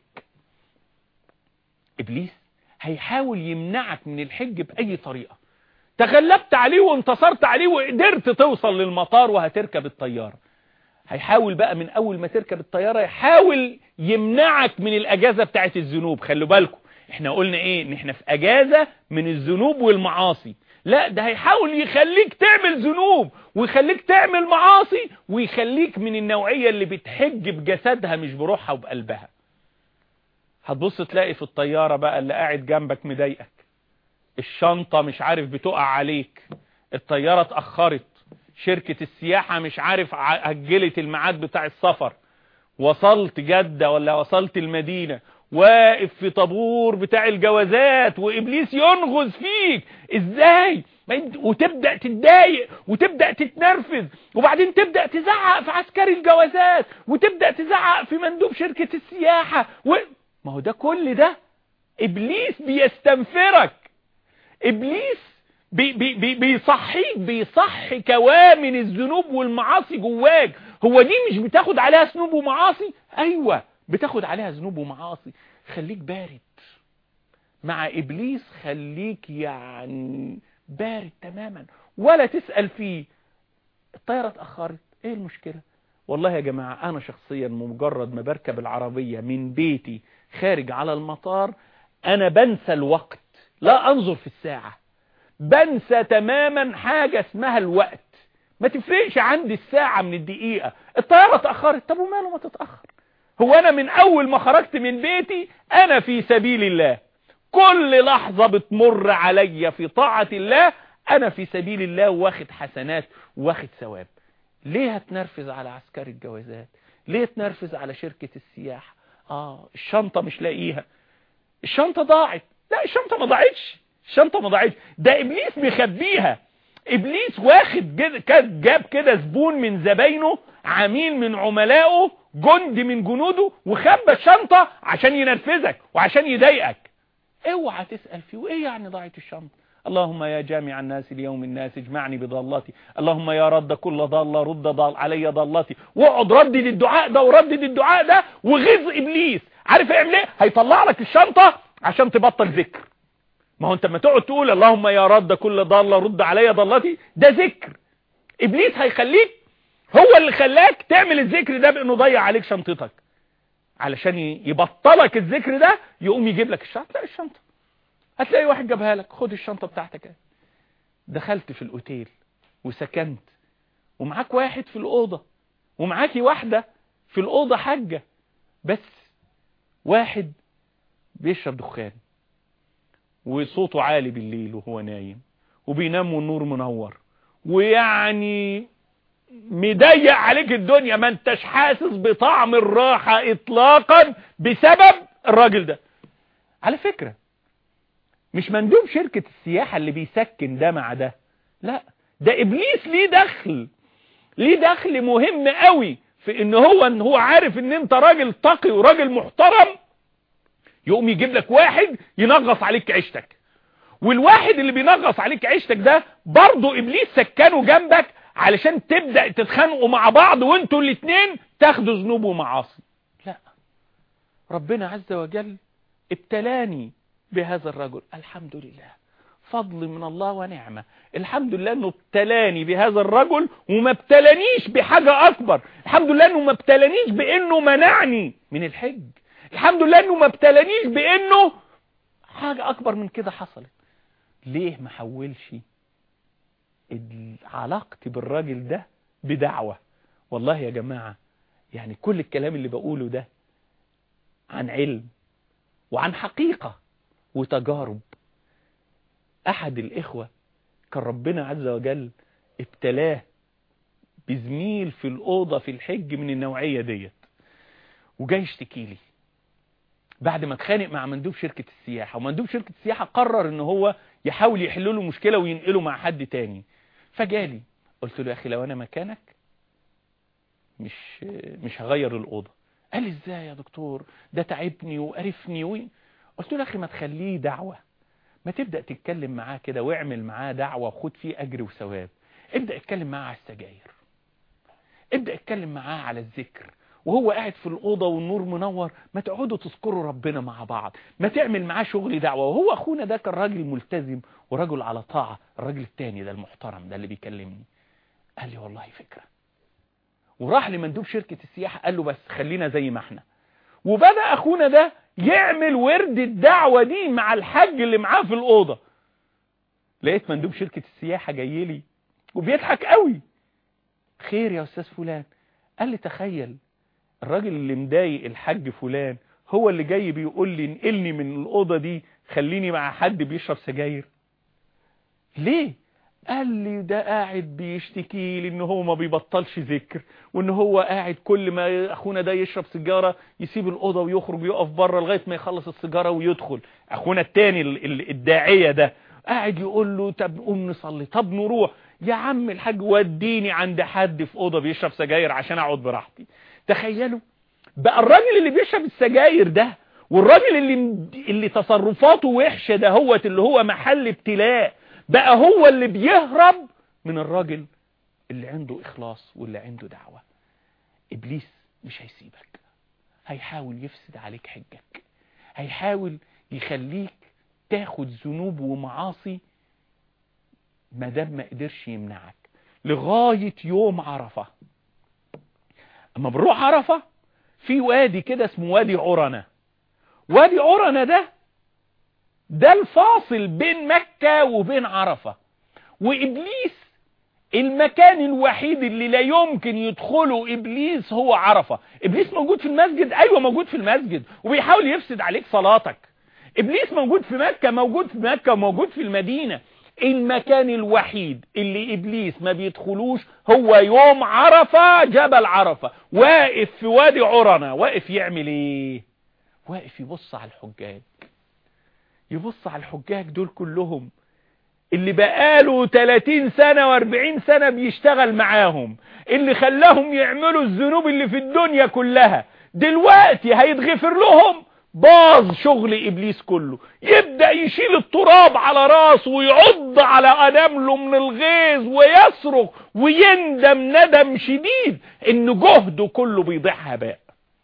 ابليس هيحاول يمنعك من الحج باي طريقة تغلبت عليه وانتصرت عليه وقدرت توصل للمطار وهتركب الطيارة هيحاول بقى من اول ما تركب الطيارة يحاول يمنعك من الاجازة بتاعت الذنوب خلوا بالكم احنا قلنا ايه ان احنا في اجازة من الذنوب والمعاصي لا ده هيحاول يخليك تعمل ذنوب ويخليك تعمل معاصي ويخليك من النوعية اللي بتحج بجسدها مش بروحها وبقلبها هتبص تلاقي في الطيارة بقى اللي قاعد جنبك مضايقك الشنطة مش عارف بتقع عليك الطيارة اتأخرت شركة السياحة مش عارف أجلت الميعاد بتاع السفر وصلت جدة ولا وصلت المدينة واقف في طابور بتاع الجوازات وإبليس ينغز فيك إزاي وتبدأ تتضايق وتبدأ تتنرفز وبعدين تبدأ تزعق في عسكري الجوازات وتبدأ تزعق في مندوب شركة السياحة و... ما هو ده كل ده إبليس بيستنفرك إبليس بي بي بي بيصحيك بيصحي كوامن الذنوب والمعاصي جواك هو دي مش بتاخد عليها ذنوب ومعاصي ايوه بتاخد عليها ذنوب ومعاصي خليك بارد مع ابليس خليك يعني بارد تماما ولا تسأل فيه الطيارة اتأخرت ايه المشكلة والله يا جماعة انا شخصيا مجرد ما بركب العربية من بيتي خارج على المطار انا بنسى الوقت لا انظر في الساعة بنسى تماما حاجة اسمها الوقت ما تفرقش عندي الساعة من الدقيقة الطيارة اتأخرت طب وماله ما تتأخر هو انا من اول ما خرجت من بيتي انا في سبيل الله كل لحظة بتمر عليا في طاعة الله انا في سبيل الله واخد حسنات واخد ثواب ليه هتنرفز على عسكري الجوازات ليه تنرفز على شركة السياحة اه الشنطة مش لاقيها الشنطة ضاعت لا الشنطة ما ضاعتش الشنطة ما ضاعتش ده ابليس مخبيها ابليس واخد جاب كده زبون من زباينه عميل من عملائه جند من جنوده وخبى الشنطة عشان ينرفزك وعشان يضايقك اوعى تسأل فيه وايه يعني ضاعت الشنطة اللهم يا جامع الناس اليوم الناس اجمعني بضالتي اللهم يا رد كل ضالة رد ضال علي ضالتي واقعد ردد الدعاء ده وردد الدعاء ده وغز ابليس عارف يعمل ايه هيطلع لك الشنطة عشان تبطل ذكر ما هو انت لما تقعد تقول اللهم يا رد كل ضالة رد علي ضالتي ده ذكر ابليس هيخليك هو اللي خلاك تعمل الذكر ده بانه ضيع عليك شنطتك علشان يبطلك الذكر ده يقوم يجيب لك الشنطه لا الشنطه هتلاقي واحد جابها لك خد الشنطه بتاعتك دخلت في الاوتيل وسكنت ومعاك واحد في الاوضه ومعاكي واحده في الاوضه حاجه بس واحد بيشرب دخان وصوته عالي بالليل وهو نايم وبينام والنور منور ويعني مضيق عليك الدنيا ما انتش حاسس بطعم الراحة اطلاقا بسبب الراجل ده على فكرة مش مندوب شركة السياحة اللي بيسكن ده مع ده لا ده ابليس ليه دخل ليه دخل مهم قوي في ان هو ان هو عارف ان انت راجل تقي وراجل محترم يقوم يجيب لك واحد ينغص عليك عيشتك والواحد اللي بينغص عليك عيشتك ده برضه ابليس سكنه جنبك علشان تبدأ تتخانقوا مع بعض وانتوا الاثنين تاخدوا ذنوب ومعاصي لا ربنا عز وجل ابتلاني بهذا الرجل الحمد لله فضل من الله ونعمة الحمد لله انه ابتلاني بهذا الرجل وما ابتلانيش بحاجة اكبر الحمد لله انه ما ابتلانيش بانه منعني من الحج الحمد لله انه ما ابتلانيش بانه حاجة اكبر من كده حصلت ليه ما حولش علاقتي بالراجل ده بدعوة والله يا جماعة يعني كل الكلام اللي بقوله ده عن علم وعن حقيقة وتجارب أحد الإخوة كان ربنا عز وجل ابتلاه بزميل في الأوضة في الحج من النوعية ديت وجاي يشتكي لي بعد ما اتخانق مع مندوب شركة السياحة ومندوب شركة السياحة قرر ان هو يحاول يحل له مشكلة وينقله مع حد تاني فجالي قلت له يا اخي لو انا مكانك مش مش هغير الأوضة قال لي ازاي يا دكتور ده تعبني وقرفني و... قلت له يا اخي ما تخليه دعوة ما تبدأ تتكلم معاه كده واعمل معاه دعوة وخد فيه اجر وثواب ابدأ اتكلم معاه على السجاير ابدأ اتكلم معاه على الذكر وهو قاعد في الأوضة والنور منور ما تقعدوا تذكروا ربنا مع بعض ما تعمل معاه شغل دعوة وهو أخونا ده كان راجل ملتزم ورجل على طاعة الراجل التاني ده المحترم ده اللي بيكلمني قال لي والله فكرة وراح لمندوب شركة السياحة قال له بس خلينا زي ما احنا وبدأ أخونا ده يعمل ورد الدعوة دي مع الحاج اللي معاه في الأوضة لقيت مندوب شركة السياحة جاي لي وبيضحك قوي خير يا أستاذ فلان قال لي تخيل الراجل اللي مضايق الحاج فلان هو اللي جاي بيقول لي انقلني من الأوضة دي خليني مع حد بيشرب سجاير ليه قال لي ده قاعد بيشتكي لي ان هو ما بيبطلش ذكر وان هو قاعد كل ما اخونا ده يشرب سيجاره يسيب الاوضه ويخرج ويقف بره لغايه ما يخلص السيجاره ويدخل اخونا التاني الداعيه ده قاعد يقول له طب قوم نصلي طب نروح يا عم الحاج وديني عند حد في اوضه بيشرب سجاير عشان اقعد براحتي تخيلوا بقى الراجل اللي بيشرب السجاير ده والراجل اللي اللي تصرفاته وحشه ده هو اللي هو محل ابتلاء بقى هو اللي بيهرب من الراجل اللي عنده إخلاص واللي عنده دعوة إبليس مش هيسيبك هيحاول يفسد عليك حجك هيحاول يخليك تاخد ذنوب ومعاصي ما دام ما قدرش يمنعك لغاية يوم عرفة اما بنروح عرفة في وادي كده اسمه وادي عرنة وادي عرنة ده ده الفاصل بين مكة وبين عرفة وإبليس المكان الوحيد اللي لا يمكن يدخله إبليس هو عرفة إبليس موجود في المسجد أيوة موجود في المسجد وبيحاول يفسد عليك صلاتك إبليس موجود في مكة موجود في مكة وموجود في المدينة المكان الوحيد اللي إبليس ما بيدخلوش هو يوم عرفة جبل عرفة واقف في وادي عرنة واقف يعمل ايه واقف يبص على الحجاج يبص على الحجاج دول كلهم اللي بقاله 30 سنة و40 سنة بيشتغل معاهم اللي خلاهم يعملوا الذنوب اللي في الدنيا كلها دلوقتي هيتغفر لهم باظ شغل ابليس كله يبدأ يشيل التراب على راسه ويعض على انامله من الغيظ ويصرخ ويندم ندم شديد ان جهده كله بيضيع هباء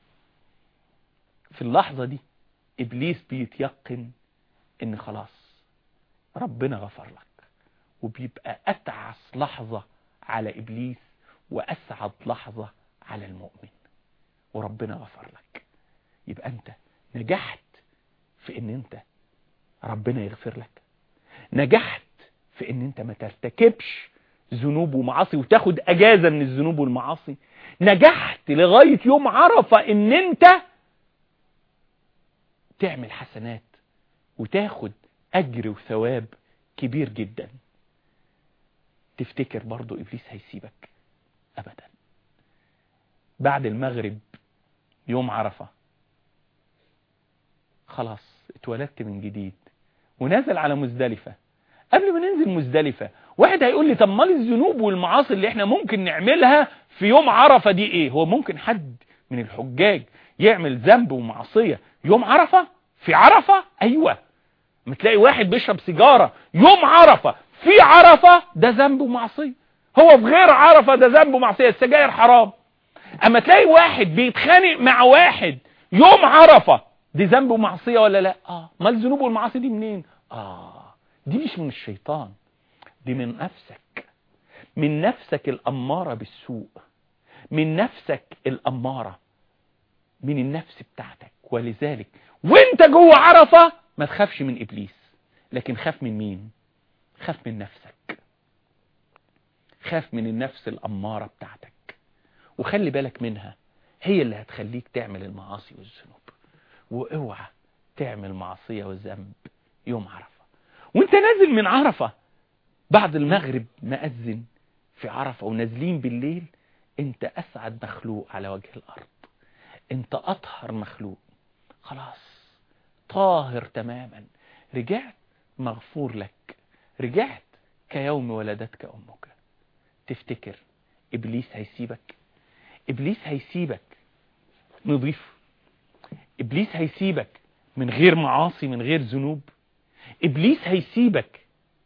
في اللحظة دي ابليس بيتيقن ان خلاص ربنا غفر لك وبيبقى اتعس لحظة على ابليس واسعد لحظة على المؤمن وربنا غفر لك يبقى انت نجحت في ان انت ربنا يغفر لك نجحت في ان انت ما ترتكبش ذنوب ومعاصي وتاخد اجازة من الذنوب والمعاصي نجحت لغاية يوم عرفة ان انت تعمل حسنات وتاخد اجر وثواب كبير جدا تفتكر برضو ابليس هيسيبك ابدا بعد المغرب يوم عرفة خلاص اتولدت من جديد ونازل على مزدلفة قبل ما ننزل مزدلفة واحد هيقول لي طب مال الذنوب والمعاصي اللي احنا ممكن نعملها في يوم عرفة دي ايه هو ممكن حد من الحجاج يعمل ذنب ومعصية يوم عرفة في عرفة ايوه متلاقي واحد بيشرب سيجارة يوم عرفة في عرفة ده ذنب ومعصية هو في غير عرفة ده ذنب ومعصية السجاير حرام اما تلاقي واحد بيتخانق مع واحد يوم عرفة دي ذنب ومعصية ولا لا اه ما الذنوب والمعاصي دي منين اه دي مش من الشيطان دي من نفسك من نفسك الأمارة بالسوء من نفسك الأمارة من النفس بتاعتك ولذلك وانت جوه عرفة ما تخافش من إبليس لكن خاف من مين خاف من نفسك خاف من النفس الأمارة بتاعتك وخلي بالك منها هي اللي هتخليك تعمل المعاصي والذنوب واوعى تعمل معصية والذنب يوم عرفة وانت نازل من عرفة بعد المغرب مأذن في عرفة ونازلين بالليل انت اسعد مخلوق على وجه الارض انت اطهر مخلوق خلاص طاهر تماما رجعت مغفور لك رجعت كيوم ولدتك امك تفتكر ابليس هيسيبك ابليس هيسيبك نضيف ابليس هيسيبك من غير معاصي من غير ذنوب ابليس هيسيبك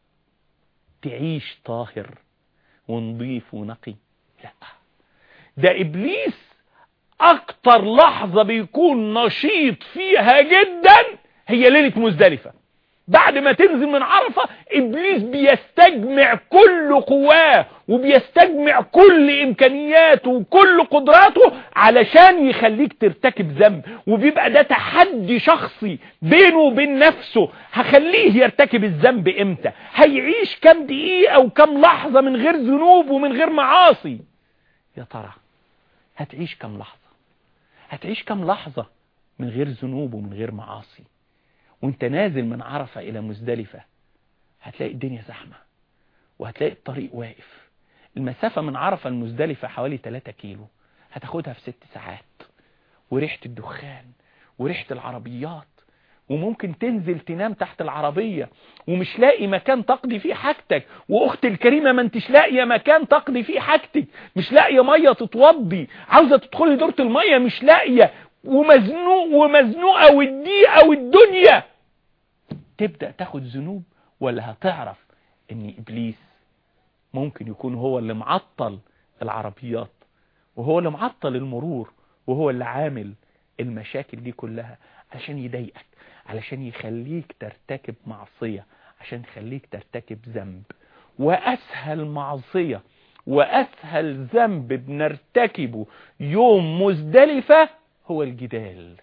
تعيش طاهر ونضيف ونقي لا ده ابليس اكتر لحظة بيكون نشيط فيها جدا هي ليلة مزدلفة بعد ما تنزل من عرفة ابليس بيستجمع كل قواه وبيستجمع كل امكانياته وكل قدراته علشان يخليك ترتكب ذنب وبيبقى ده تحدي شخصي بينه وبين نفسه هخليه يرتكب الذنب امتى هيعيش كام دقيقة او كام لحظة من غير ذنوب ومن غير معاصي يا ترى هتعيش كام لحظة هتعيش كام لحظة من غير ذنوب ومن غير معاصي وانت نازل من عرفة الى مزدلفة هتلاقي الدنيا زحمة وهتلاقي الطريق واقف المسافة من عرفة لمزدلفة حوالي 3 كيلو هتاخدها في 6 ساعات وريحة الدخان وريحة العربيات وممكن تنزل تنام تحت العربية ومش لاقي مكان تقضي فيه حاجتك واخت الكريمة ما انتش لاقية مكان تقضي فيه حاجتك مش لاقية مية تتوضي عاوزة تدخلي دورة المية مش لاقية ومزنوق ومزنوقة والدقيقة والدنيا تبدأ تاخد ذنوب ولا هتعرف ان ابليس ممكن يكون هو اللي معطل العربيات وهو اللي معطل المرور وهو اللي عامل المشاكل دي كلها علشان يضايقك علشان يخليك ترتكب معصية عشان يخليك ترتكب ذنب واسهل معصية واسهل ذنب بنرتكبه يوم مزدلفة هو الجدال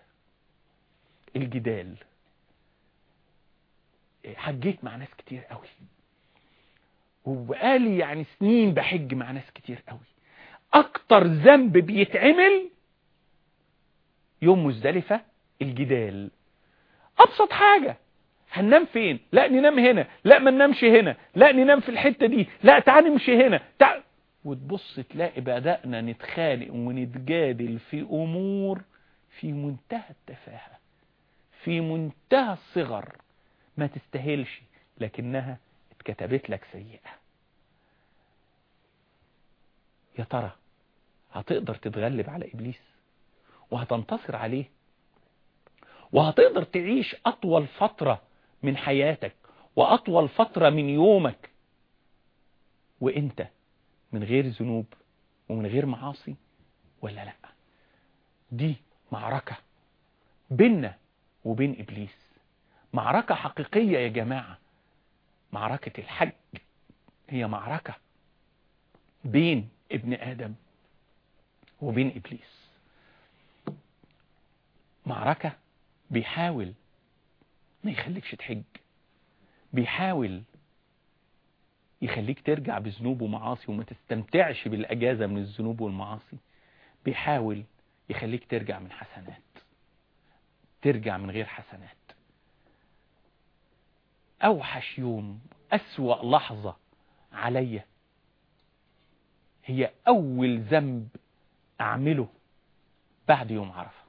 الجدال حجيت مع ناس كتير قوي وبقالي يعني سنين بحج مع ناس كتير قوي اكتر ذنب بيتعمل يوم مزدلفة الجدال ابسط حاجة هننام فين لا ننام هنا لا ما ننامش هنا لا ننام في الحتة دي لا تعال نمشي هنا تعال وتبص تلاقي بدأنا نتخانق ونتجادل في امور في منتهى التفاهة في منتهى الصغر ما تستاهلش لكنها اتكتبت لك سيئة يا ترى هتقدر تتغلب على إبليس وهتنتصر عليه وهتقدر تعيش أطول فترة من حياتك وأطول فترة من يومك وإنت من غير ذنوب ومن غير معاصي ولا لا دي معركة بيننا وبين إبليس معركة حقيقية يا جماعة معركة الحج هي معركة بين ابن آدم وبين إبليس معركة بيحاول ما يخليكش تحج بيحاول يخليك ترجع بذنوب ومعاصي وما تستمتعش بالأجازة من الذنوب والمعاصي بيحاول يخليك ترجع من حسنات ترجع من غير حسنات أوحش يوم أسوأ لحظة عليا هي أول ذنب أعمله بعد يوم عرفة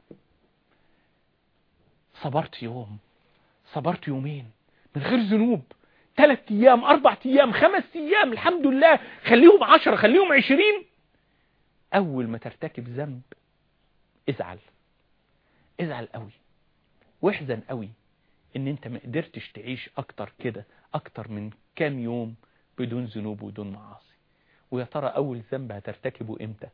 صبرت يوم صبرت يومين من غير ذنوب ثلاث ايام اربع ايام خمس ايام الحمد لله خليهم عشرة خليهم عشرين اول ما ترتكب ذنب ازعل ازعل قوي واحزن قوي ان انت ما قدرتش تعيش اكتر كده اكتر من كام يوم بدون ذنوب وبدون معاصي ويا ترى اول ذنب هترتكبه امتى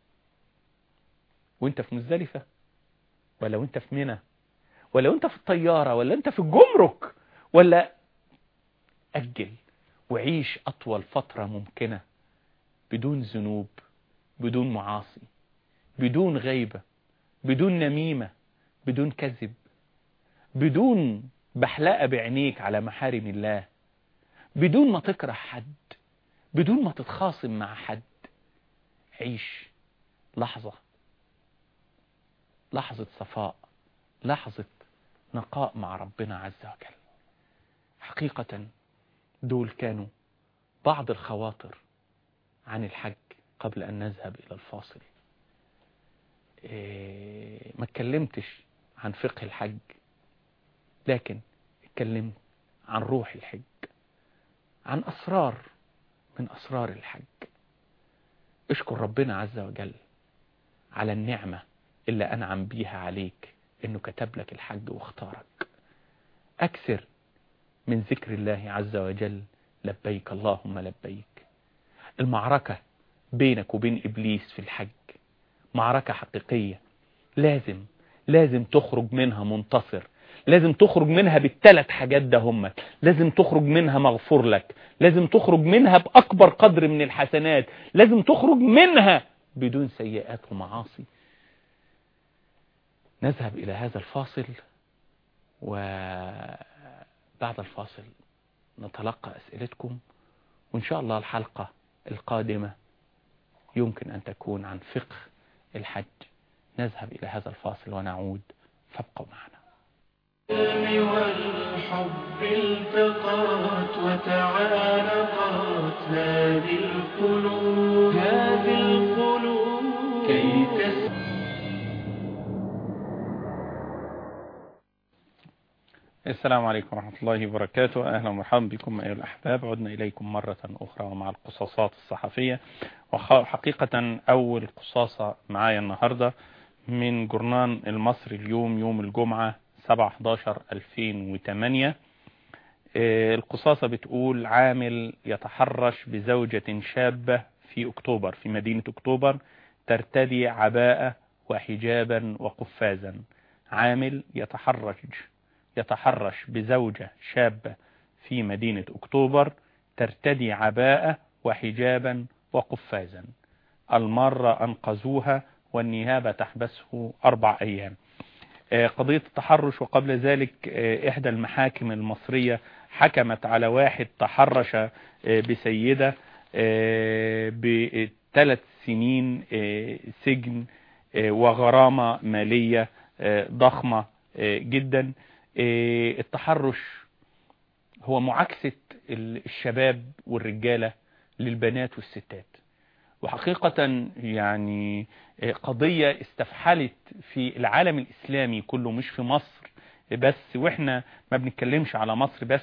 وانت في مزدلفة ولا وانت في منى ولا وانت في الطيارة ولا انت في الجمرك ولا أجل وعيش أطول فترة ممكنة بدون ذنوب بدون معاصي بدون غيبة بدون نميمة بدون كذب بدون بحلقة بعينيك على محارم الله بدون ما تكره حد بدون ما تتخاصم مع حد عيش لحظة لحظة صفاء لحظة نقاء مع ربنا عز وجل حقيقة دول كانوا بعض الخواطر عن الحج قبل أن نذهب إلى الفاصل إيه ما اتكلمتش عن فقه الحج لكن اتكلمت عن روح الحج عن أسرار من أسرار الحج اشكر ربنا عز وجل على النعمة اللي أنعم بيها عليك إنه كتب لك الحج واختارك أكثر من ذكر الله عز وجل لبيك اللهم لبيك المعركة بينك وبين إبليس في الحج معركة حقيقية لازم لازم تخرج منها منتصر لازم تخرج منها بالثلاث حاجات ده هم لازم تخرج منها مغفور لك لازم تخرج منها بأكبر قدر من الحسنات لازم تخرج منها بدون سيئات ومعاصي نذهب إلى هذا الفاصل وبعد الفاصل نتلقى أسئلتكم وإن شاء الله الحلقة القادمة يمكن أن تكون عن فقه الحج نذهب إلى هذا الفاصل ونعود فابقوا معنا العلم والحب التقات وتعانقات هذه القلوب هذه القلوب كي تسمع السلام عليكم ورحمة الله وبركاته أهلا ومرحبا بكم أيها الأحباب عدنا إليكم مرة أخرى ومع القصاصات الصحفية وحقيقة أول قصاصة معايا النهاردة من جورنان المصري اليوم يوم الجمعة 7-11-2008 القصاصة بتقول عامل يتحرش بزوجة شابة في أكتوبر في مدينة أكتوبر ترتدي عباءة وحجابا وقفازا عامل يتحرش يتحرش بزوجة شابة في مدينة أكتوبر ترتدي عباءة وحجابا وقفازا المرة أنقذوها والنيابة تحبسه أربع أيام قضية التحرش وقبل ذلك إحدى المحاكم المصرية حكمت على واحد تحرش بسيدة بثلاث سنين سجن وغرامة مالية ضخمة جدا التحرش هو معاكسة الشباب والرجالة للبنات والستات وحقيقة يعني قضية استفحلت في العالم الإسلامي كله مش في مصر بس واحنا ما بنتكلمش على مصر بس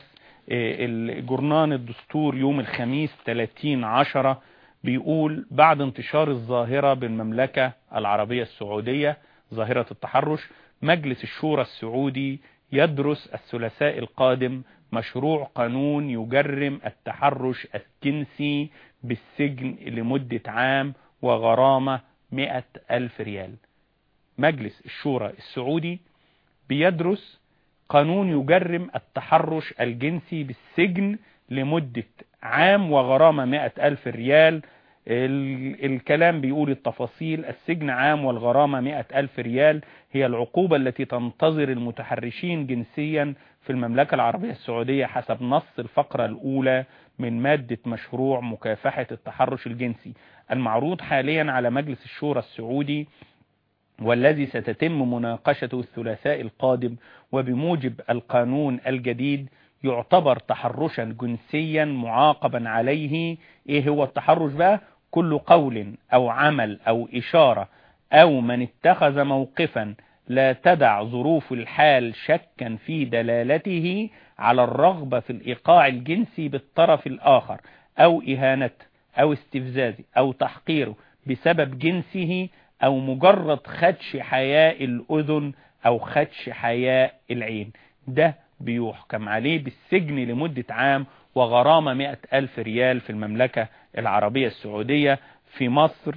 الجرنان الدستور يوم الخميس 30 عشرة بيقول بعد انتشار الظاهرة بالمملكة العربية السعودية ظاهرة التحرش مجلس الشورى السعودي يدرس الثلاثاء القادم مشروع قانون يجرم التحرش الجنسي بالسجن لمدة عام وغرامة مئة ألف ريال مجلس الشورى السعودي بيدرس قانون يجرم التحرش الجنسي بالسجن لمدة عام وغرامة مئة ألف ريال الكلام بيقول التفاصيل السجن عام والغرامة مئة ألف ريال هي العقوبة التي تنتظر المتحرشين جنسيا في المملكة العربية السعودية حسب نص الفقرة الأولى من مادة مشروع مكافحة التحرش الجنسي المعروض حاليا على مجلس الشورى السعودي والذي ستتم مناقشته الثلاثاء القادم وبموجب القانون الجديد يعتبر تحرشا جنسيا معاقبا عليه ايه هو التحرش بقى كل قول او عمل او اشارة او من اتخذ موقفا لا تدع ظروف الحال شكا في دلالته على الرغبة في الايقاع الجنسي بالطرف الاخر او اهانته او استفزازه او تحقيره بسبب جنسه او مجرد خدش حياء الاذن او خدش حياء العين ده بيحكم عليه بالسجن لمدة عام وغرامة مئة ألف ريال في المملكة العربية السعودية في مصر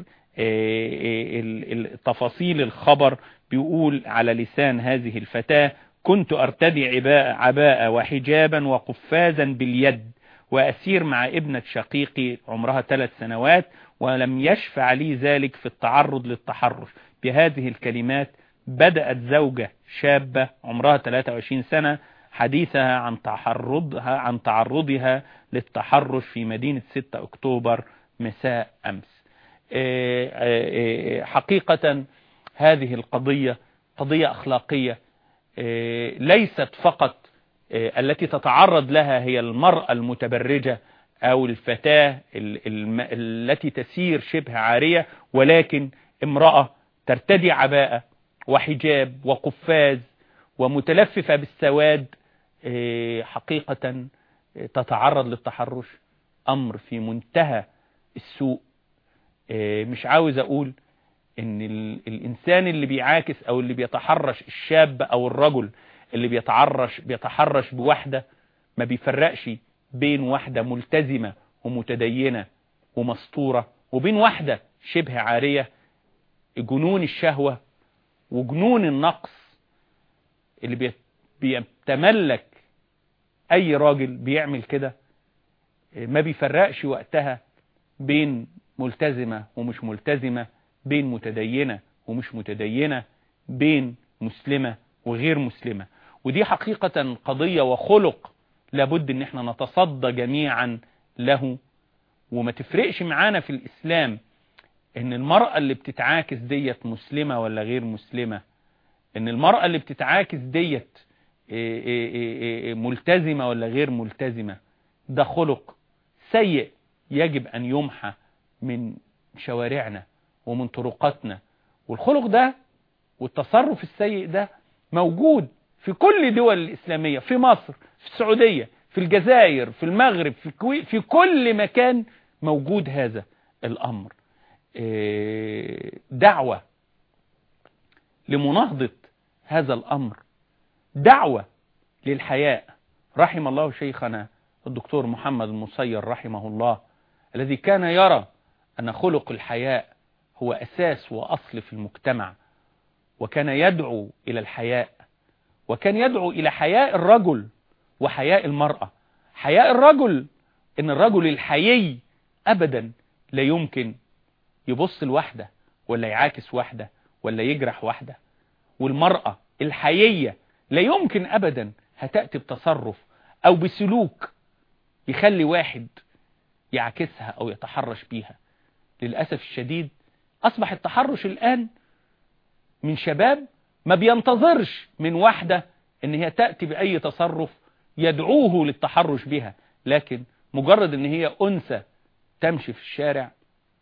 تفاصيل الخبر بيقول على لسان هذه الفتاة كنت أرتدي عباء, عباء وحجابا وقفازا باليد وأسير مع ابنة شقيقي عمرها ثلاث سنوات ولم يشفع لي ذلك في التعرض للتحرش بهذه الكلمات بدأت زوجة شابة عمرها 23 سنة حديثها عن تعرضها عن تعرضها للتحرش في مدينة 6 أكتوبر مساء أمس حقيقة هذه القضية قضية أخلاقية ليست فقط التي تتعرض لها هي المرأة المتبرجة أو الفتاة التي تسير شبه عارية ولكن امرأة ترتدي عباءة وحجاب وقفاز ومتلففة بالسواد حقيقة تتعرض للتحرش أمر في منتهى السوء مش عاوز أقول ان الإنسان اللي بيعاكس أو اللي بيتحرش الشاب أو الرجل اللي بيتعرش بيتحرش بواحدة ما بيفرقش بين واحدة ملتزمة ومتدينة ومسطورة وبين واحدة شبه عارية جنون الشهوة وجنون النقص اللي بيتملك اي راجل بيعمل كده ما بيفرقش وقتها بين ملتزمة ومش ملتزمة بين متدينة ومش متدينة بين مسلمة وغير مسلمة ودي حقيقة قضية وخلق لابد ان احنا نتصدى جميعا له وما تفرقش معانا في الاسلام ان المرأة اللي بتتعاكس ديت مسلمة ولا غير مسلمة ان المرأة اللي بتتعاكس ديت ملتزمة ولا غير ملتزمة ده خلق سيء يجب ان يمحى من شوارعنا ومن طرقاتنا والخلق ده والتصرف السيء ده موجود في كل دول الإسلامية في مصر في السعودية في الجزائر في المغرب في, الكويت في كل مكان موجود هذا الأمر دعوة لمناهضة هذا الأمر دعوة للحياء رحم الله شيخنا الدكتور محمد المصير رحمه الله الذي كان يرى أن خلق الحياء هو أساس وأصل في المجتمع وكان يدعو إلى الحياء وكان يدعو إلى حياء الرجل وحياء المرأة حياء الرجل إن الرجل الحيي أبدا لا يمكن يبص لوحده ولا يعاكس واحدة ولا يجرح واحدة والمرأة الحيية لا يمكن أبدا هتأتي بتصرف أو بسلوك يخلي واحد يعكسها أو يتحرش بيها للأسف الشديد أصبح التحرش الآن من شباب ما بينتظرش من واحدة ان هي تأتي بأي تصرف يدعوه للتحرش بها لكن مجرد ان هي أنثى تمشي في الشارع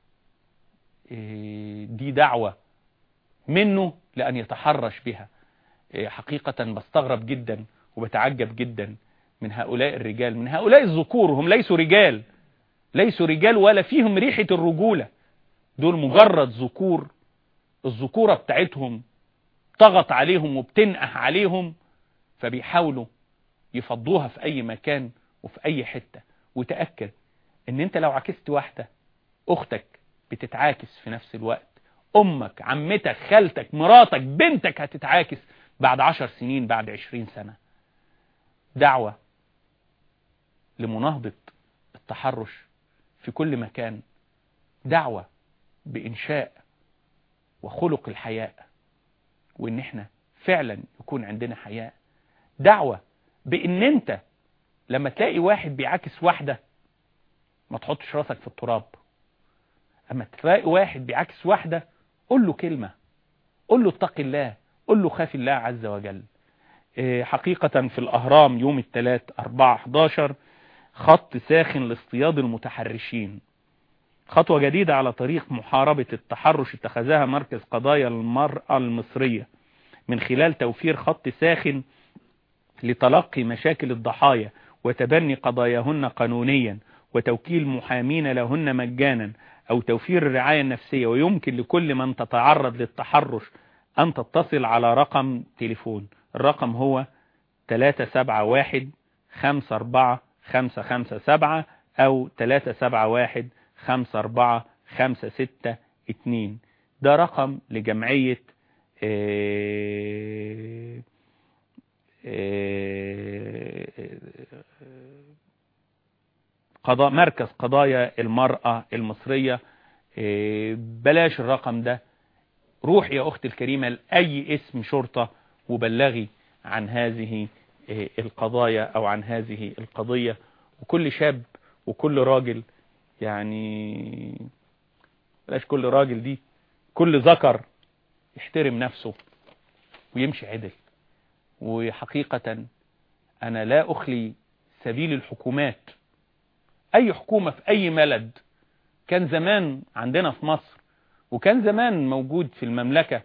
دي دعوة منه لأن يتحرش بها حقيقة بستغرب جدا وبتعجب جدا من هؤلاء الرجال من هؤلاء الذكور هم ليسوا رجال ليسوا رجال ولا فيهم ريحة الرجولة دول مجرد ذكور الذكورة بتاعتهم طغت عليهم وبتنقح عليهم فبيحاولوا يفضوها في اي مكان وفي اي حتة وتأكد ان انت لو عكست واحدة اختك بتتعاكس في نفس الوقت امك عمتك خالتك مراتك بنتك هتتعاكس بعد عشر سنين بعد عشرين سنة دعوة لمناهضة التحرش في كل مكان دعوة بإنشاء وخلق الحياء وإن احنا فعلا يكون عندنا حياء دعوة بإن انت لما تلاقي واحد بيعاكس واحدة ما تحطش راسك في التراب اما تلاقي واحد بيعاكس واحدة قول له كلمة قول له اتق الله قول له خاف الله عز وجل حقيقة في الأهرام يوم الثلاث 4 11 خط ساخن لاصطياد المتحرشين خطوة جديدة على طريق محاربة التحرش اتخذها مركز قضايا المرأة المصرية من خلال توفير خط ساخن لتلقي مشاكل الضحايا وتبني قضاياهن قانونيا وتوكيل محامين لهن مجانا أو توفير الرعاية النفسية ويمكن لكل من تتعرض للتحرش أن تتصل على رقم تليفون الرقم هو 371 54 557 أو 371 54 562 ده رقم لجمعية قضاء مركز قضايا المرأة المصرية بلاش الرقم ده روح يا أختي الكريمة لأي اسم شرطة وبلغي عن هذه القضايا أو عن هذه القضية وكل شاب وكل راجل يعني بلاش كل راجل دي كل ذكر يحترم نفسه ويمشي عدل وحقيقة أنا لا أخلي سبيل الحكومات أي حكومة في أي بلد كان زمان عندنا في مصر وكان زمان موجود في المملكة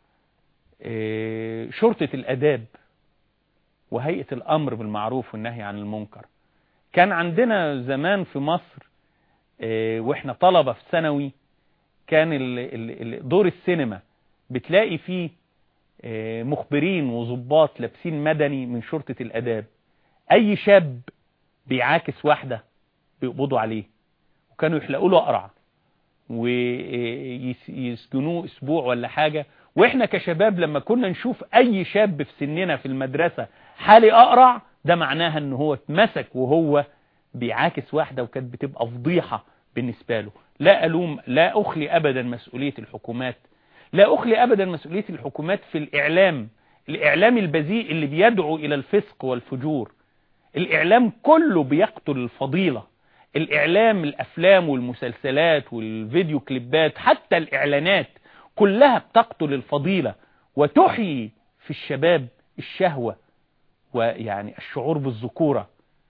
شرطة الأداب وهيئة الأمر بالمعروف والنهي عن المنكر كان عندنا زمان في مصر واحنا طلبة في ثانوي كان دور السينما بتلاقي فيه مخبرين وظباط لابسين مدني من شرطة الأداب أي شاب بيعاكس واحدة بيقبضوا عليه وكانوا يحلقوا له أقرع ويسجنوه اسبوع ولا حاجة واحنا كشباب لما كنا نشوف اي شاب في سننا في المدرسة حالي اقرع ده معناها ان هو اتمسك وهو بيعاكس واحدة وكانت بتبقى فضيحة بالنسبة له لا ألوم لا أخلي أبدا مسؤولية الحكومات لا أخلي أبدا مسؤولية الحكومات في الإعلام الإعلام البذيء اللي بيدعو إلى الفسق والفجور الإعلام كله بيقتل الفضيلة الإعلام الأفلام والمسلسلات والفيديو كليبات حتى الإعلانات كلها بتقتل الفضيلة وتحيي في الشباب الشهوة ويعني الشعور بالذكورة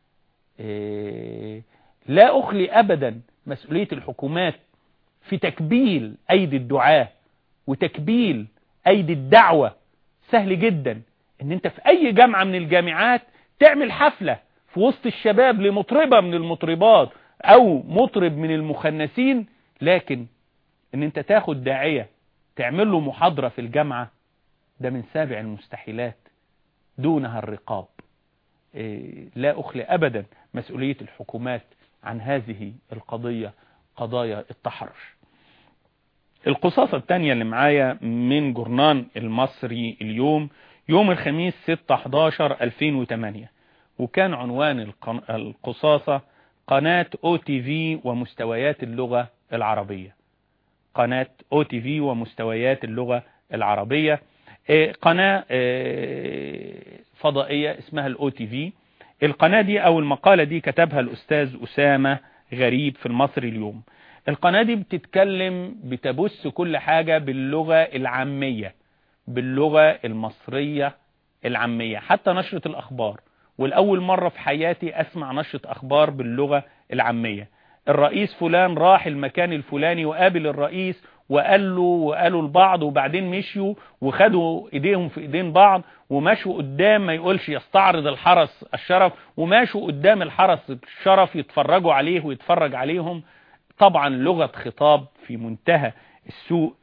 لا أخلي أبدا مسؤولية الحكومات في تكبيل أيدي الدعاة وتكبيل أيدي الدعوة سهل جدا ان انت في اي جامعة من الجامعات تعمل حفلة في وسط الشباب لمطربة من المطربات او مطرب من المخنسين لكن ان انت تاخد داعية تعمل له محاضرة في الجامعة ده من سابع المستحيلات دونها الرقاب لا أخلي أبدا مسؤولية الحكومات عن هذه القضية قضايا التحرش القصاصة الثانية اللي معايا من جورنان المصري اليوم يوم الخميس 6-11-2008 وكان عنوان القصاصة قناة او تي في ومستويات اللغة العربية قناة او تي في ومستويات اللغة العربية قناة فضائية اسمها الاو تي في القناة دي او المقالة دي كتبها الاستاذ اسامة غريب في المصري اليوم القناة دي بتتكلم بتبث كل حاجة باللغة العامية باللغة المصرية العامية حتى نشرة الأخبار والأول مرة في حياتي أسمع نشرة أخبار باللغة العامية الرئيس فلان راح المكان الفلاني وقابل الرئيس وقال له وقالوا لبعض وبعدين مشيوا وخدوا ايديهم في ايدين بعض ومشوا قدام ما يقولش يستعرض الحرس الشرف وماشوا قدام الحرس الشرف يتفرجوا عليه ويتفرج عليهم طبعا لغة خطاب في منتهى السوء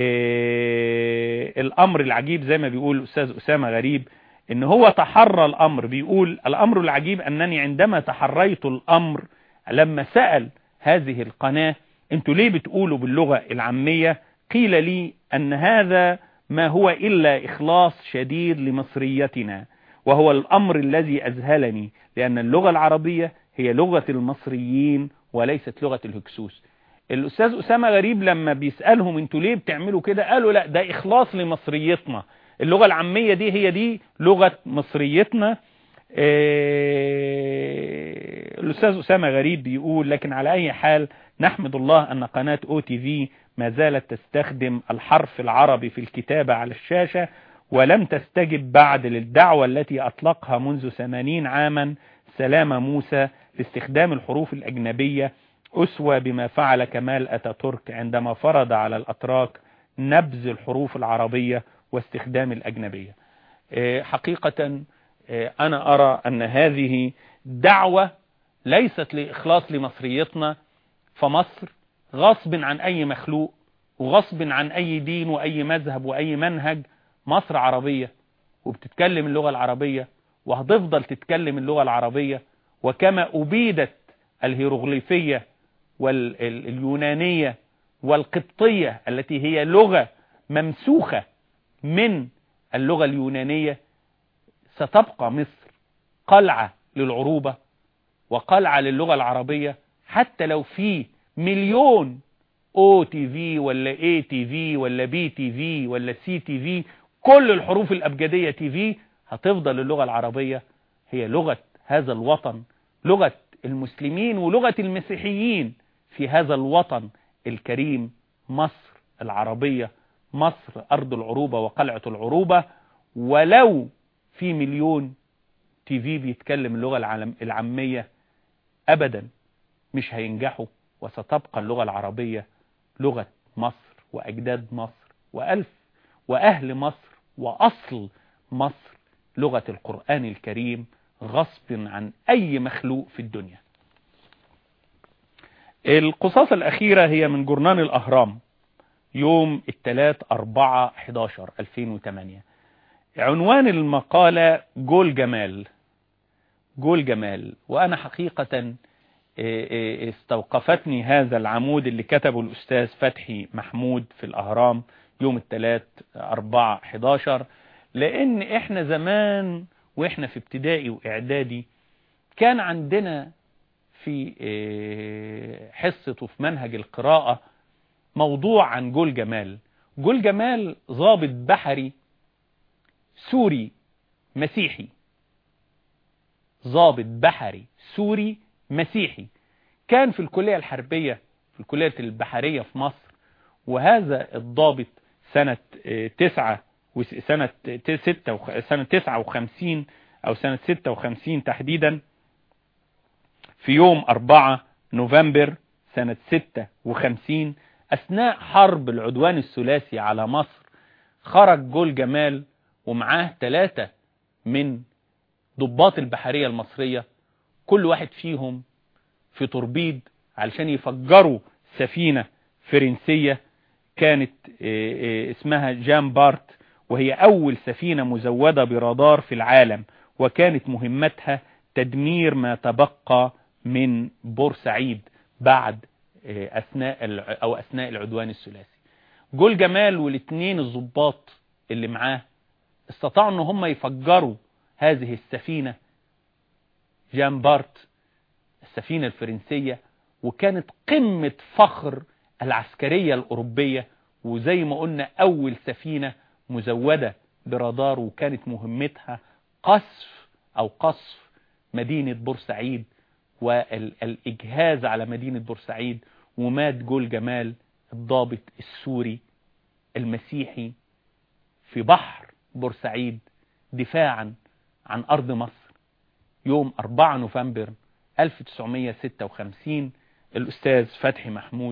إيه الامر العجيب زي ما بيقول الاستاذ اسامة غريب ان هو تحرى الامر بيقول الامر العجيب انني عندما تحريت الامر لما سأل هذه القناة انتوا ليه بتقولوا باللغة العامية قيل لي ان هذا ما هو الا اخلاص شديد لمصريتنا وهو الامر الذي اذهلني لان اللغة العربية هي لغة المصريين وليست لغة الهكسوس الاستاذ اسامة غريب لما بيسألهم انتوا ليه بتعملوا كده قالوا لا ده اخلاص لمصريتنا اللغة العامية دي هي دي لغة مصريتنا إيه الأستاذ أسامة غريب بيقول لكن على أي حال نحمد الله أن قناة أو تي في ما زالت تستخدم الحرف العربي في الكتابة على الشاشة ولم تستجب بعد للدعوة التي أطلقها منذ 80 عاما سلام موسى لاستخدام الحروف الأجنبية أسوة بما فعل كمال أتاتورك عندما فرض على الأتراك نبذ الحروف العربية واستخدام الأجنبية حقيقة أنا أرى أن هذه دعوة ليست لإخلاص لمصريتنا فمصر غصب عن أي مخلوق وغصب عن أي دين وأي مذهب وأي منهج مصر عربية وبتتكلم اللغة العربية وهتفضل تتكلم اللغة العربية وكما أبيدت الهيروغليفية واليونانية والقبطية التي هي لغة ممسوخة من اللغة اليونانية ستبقى مصر قلعة للعروبة وقلعة للغة العربية حتى لو في مليون او تي في ولا اي تي في ولا بي تي في ولا سي تي في كل الحروف الأبجدية تي في هتفضل اللغة العربية هي لغة هذا الوطن لغة المسلمين ولغة المسيحيين في هذا الوطن الكريم مصر العربية مصر أرض العروبة وقلعة العروبة ولو في مليون تي في بيتكلم اللغة العالم العامية أبدا مش هينجحوا وستبقى اللغة العربية لغة مصر وأجداد مصر وألف وأهل مصر وأصل مصر لغة القرآن الكريم غصب عن أي مخلوق في الدنيا القصاص الأخيرة هي من جرنان الأهرام يوم الثلاث 4 11 2008 عنوان المقالة جول جمال جول جمال وأنا حقيقة استوقفتني هذا العمود اللي كتبه الأستاذ فتحي محمود في الأهرام يوم الثلاث 4 11 لأن إحنا زمان وإحنا في ابتدائي وإعدادي كان عندنا في حصة وفي منهج القراءة موضوع عن جول جمال جول جمال ضابط بحري سوري مسيحي ضابط بحري سوري مسيحي كان في الكلية الحربية في الكلية البحرية في مصر وهذا الضابط سنة تسعة سنة ستة سنة تسعة وخمسين أو سنة ستة وخمسين تحديدا في يوم أربعة نوفمبر سنة ستة وخمسين أثناء حرب العدوان الثلاثي على مصر خرج جول جمال ومعاه ثلاثة من ضباط البحرية المصرية كل واحد فيهم في توربيد علشان يفجروا سفينة فرنسية كانت اسمها جام بارت وهي أول سفينة مزودة برادار في العالم وكانت مهمتها تدمير ما تبقى من بورسعيد بعد أثناء أو أثناء العدوان الثلاثي جول جمال والاثنين الضباط اللي معاه استطاعوا ان هم يفجروا هذه السفينة جان بارت السفينة الفرنسية وكانت قمة فخر العسكرية الأوروبية وزي ما قلنا أول سفينة مزودة برادار وكانت مهمتها قصف أو قصف مدينة بورسعيد والإجهاز على مدينة بورسعيد ومات جول جمال الضابط السوري المسيحي في بحر بورسعيد دفاعا عن أرض مصر يوم 4 نوفمبر 1956 الأستاذ فتحي محمود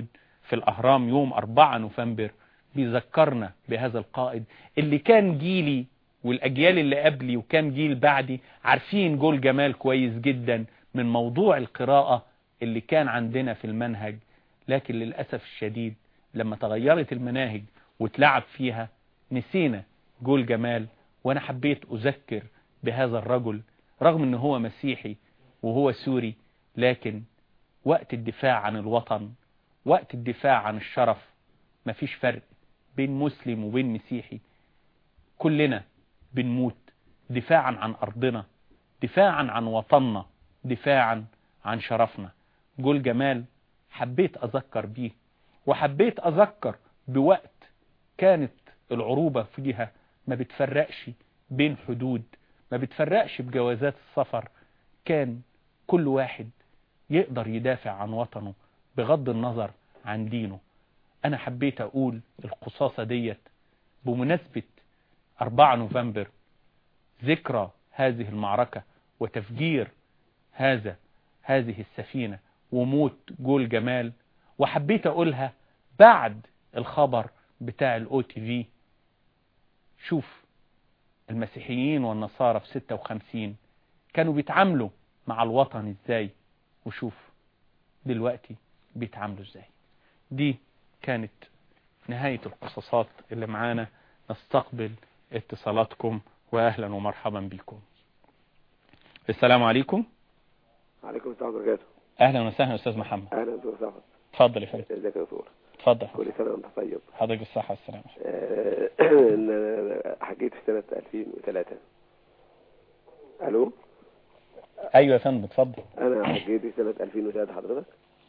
في الأهرام يوم 4 نوفمبر بيذكرنا بهذا القائد اللي كان جيلي والأجيال اللي قبلي وكان جيل بعدي عارفين جول جمال كويس جدا من موضوع القراءة اللي كان عندنا في المنهج لكن للأسف الشديد لما تغيرت المناهج واتلعب فيها نسينا جول جمال وانا حبيت اذكر بهذا الرجل رغم ان هو مسيحي وهو سوري لكن وقت الدفاع عن الوطن وقت الدفاع عن الشرف مفيش فرق بين مسلم وبين مسيحي كلنا بنموت دفاعا عن أرضنا دفاعا عن وطننا دفاعا عن شرفنا جول جمال حبيت أذكر بيه وحبيت أذكر بوقت كانت العروبة فيها ما بتفرقش بين حدود ما بتفرقش بجوازات السفر كان كل واحد يقدر يدافع عن وطنه بغض النظر عن دينه أنا حبيت أقول القصاصة ديت بمناسبة 4 نوفمبر ذكرى هذه المعركة وتفجير هذا هذه السفينة وموت جول جمال وحبيت أقولها بعد الخبر بتاع الاو تي في شوف المسيحيين والنصارى في 56 كانوا بيتعاملوا مع الوطن ازاي وشوف دلوقتي بيتعاملوا ازاي دي كانت نهاية القصصات اللي معانا نستقبل اتصالاتكم واهلا ومرحبا بكم السلام عليكم عليكم السلام ورحمة الله وبركاته اهلا وسهلا استاذ محمد أهلا دكتور صفت اتفضل يا فندم ازيك يا دكتور اتفضل كل سنة وأنت طيب حضرتك بالصحة والسلامة آه، أنا حكيت في سنة 2003 ألو ايوه يا فندم اتفضل أنا حكيت في سنة 2003 حضرتك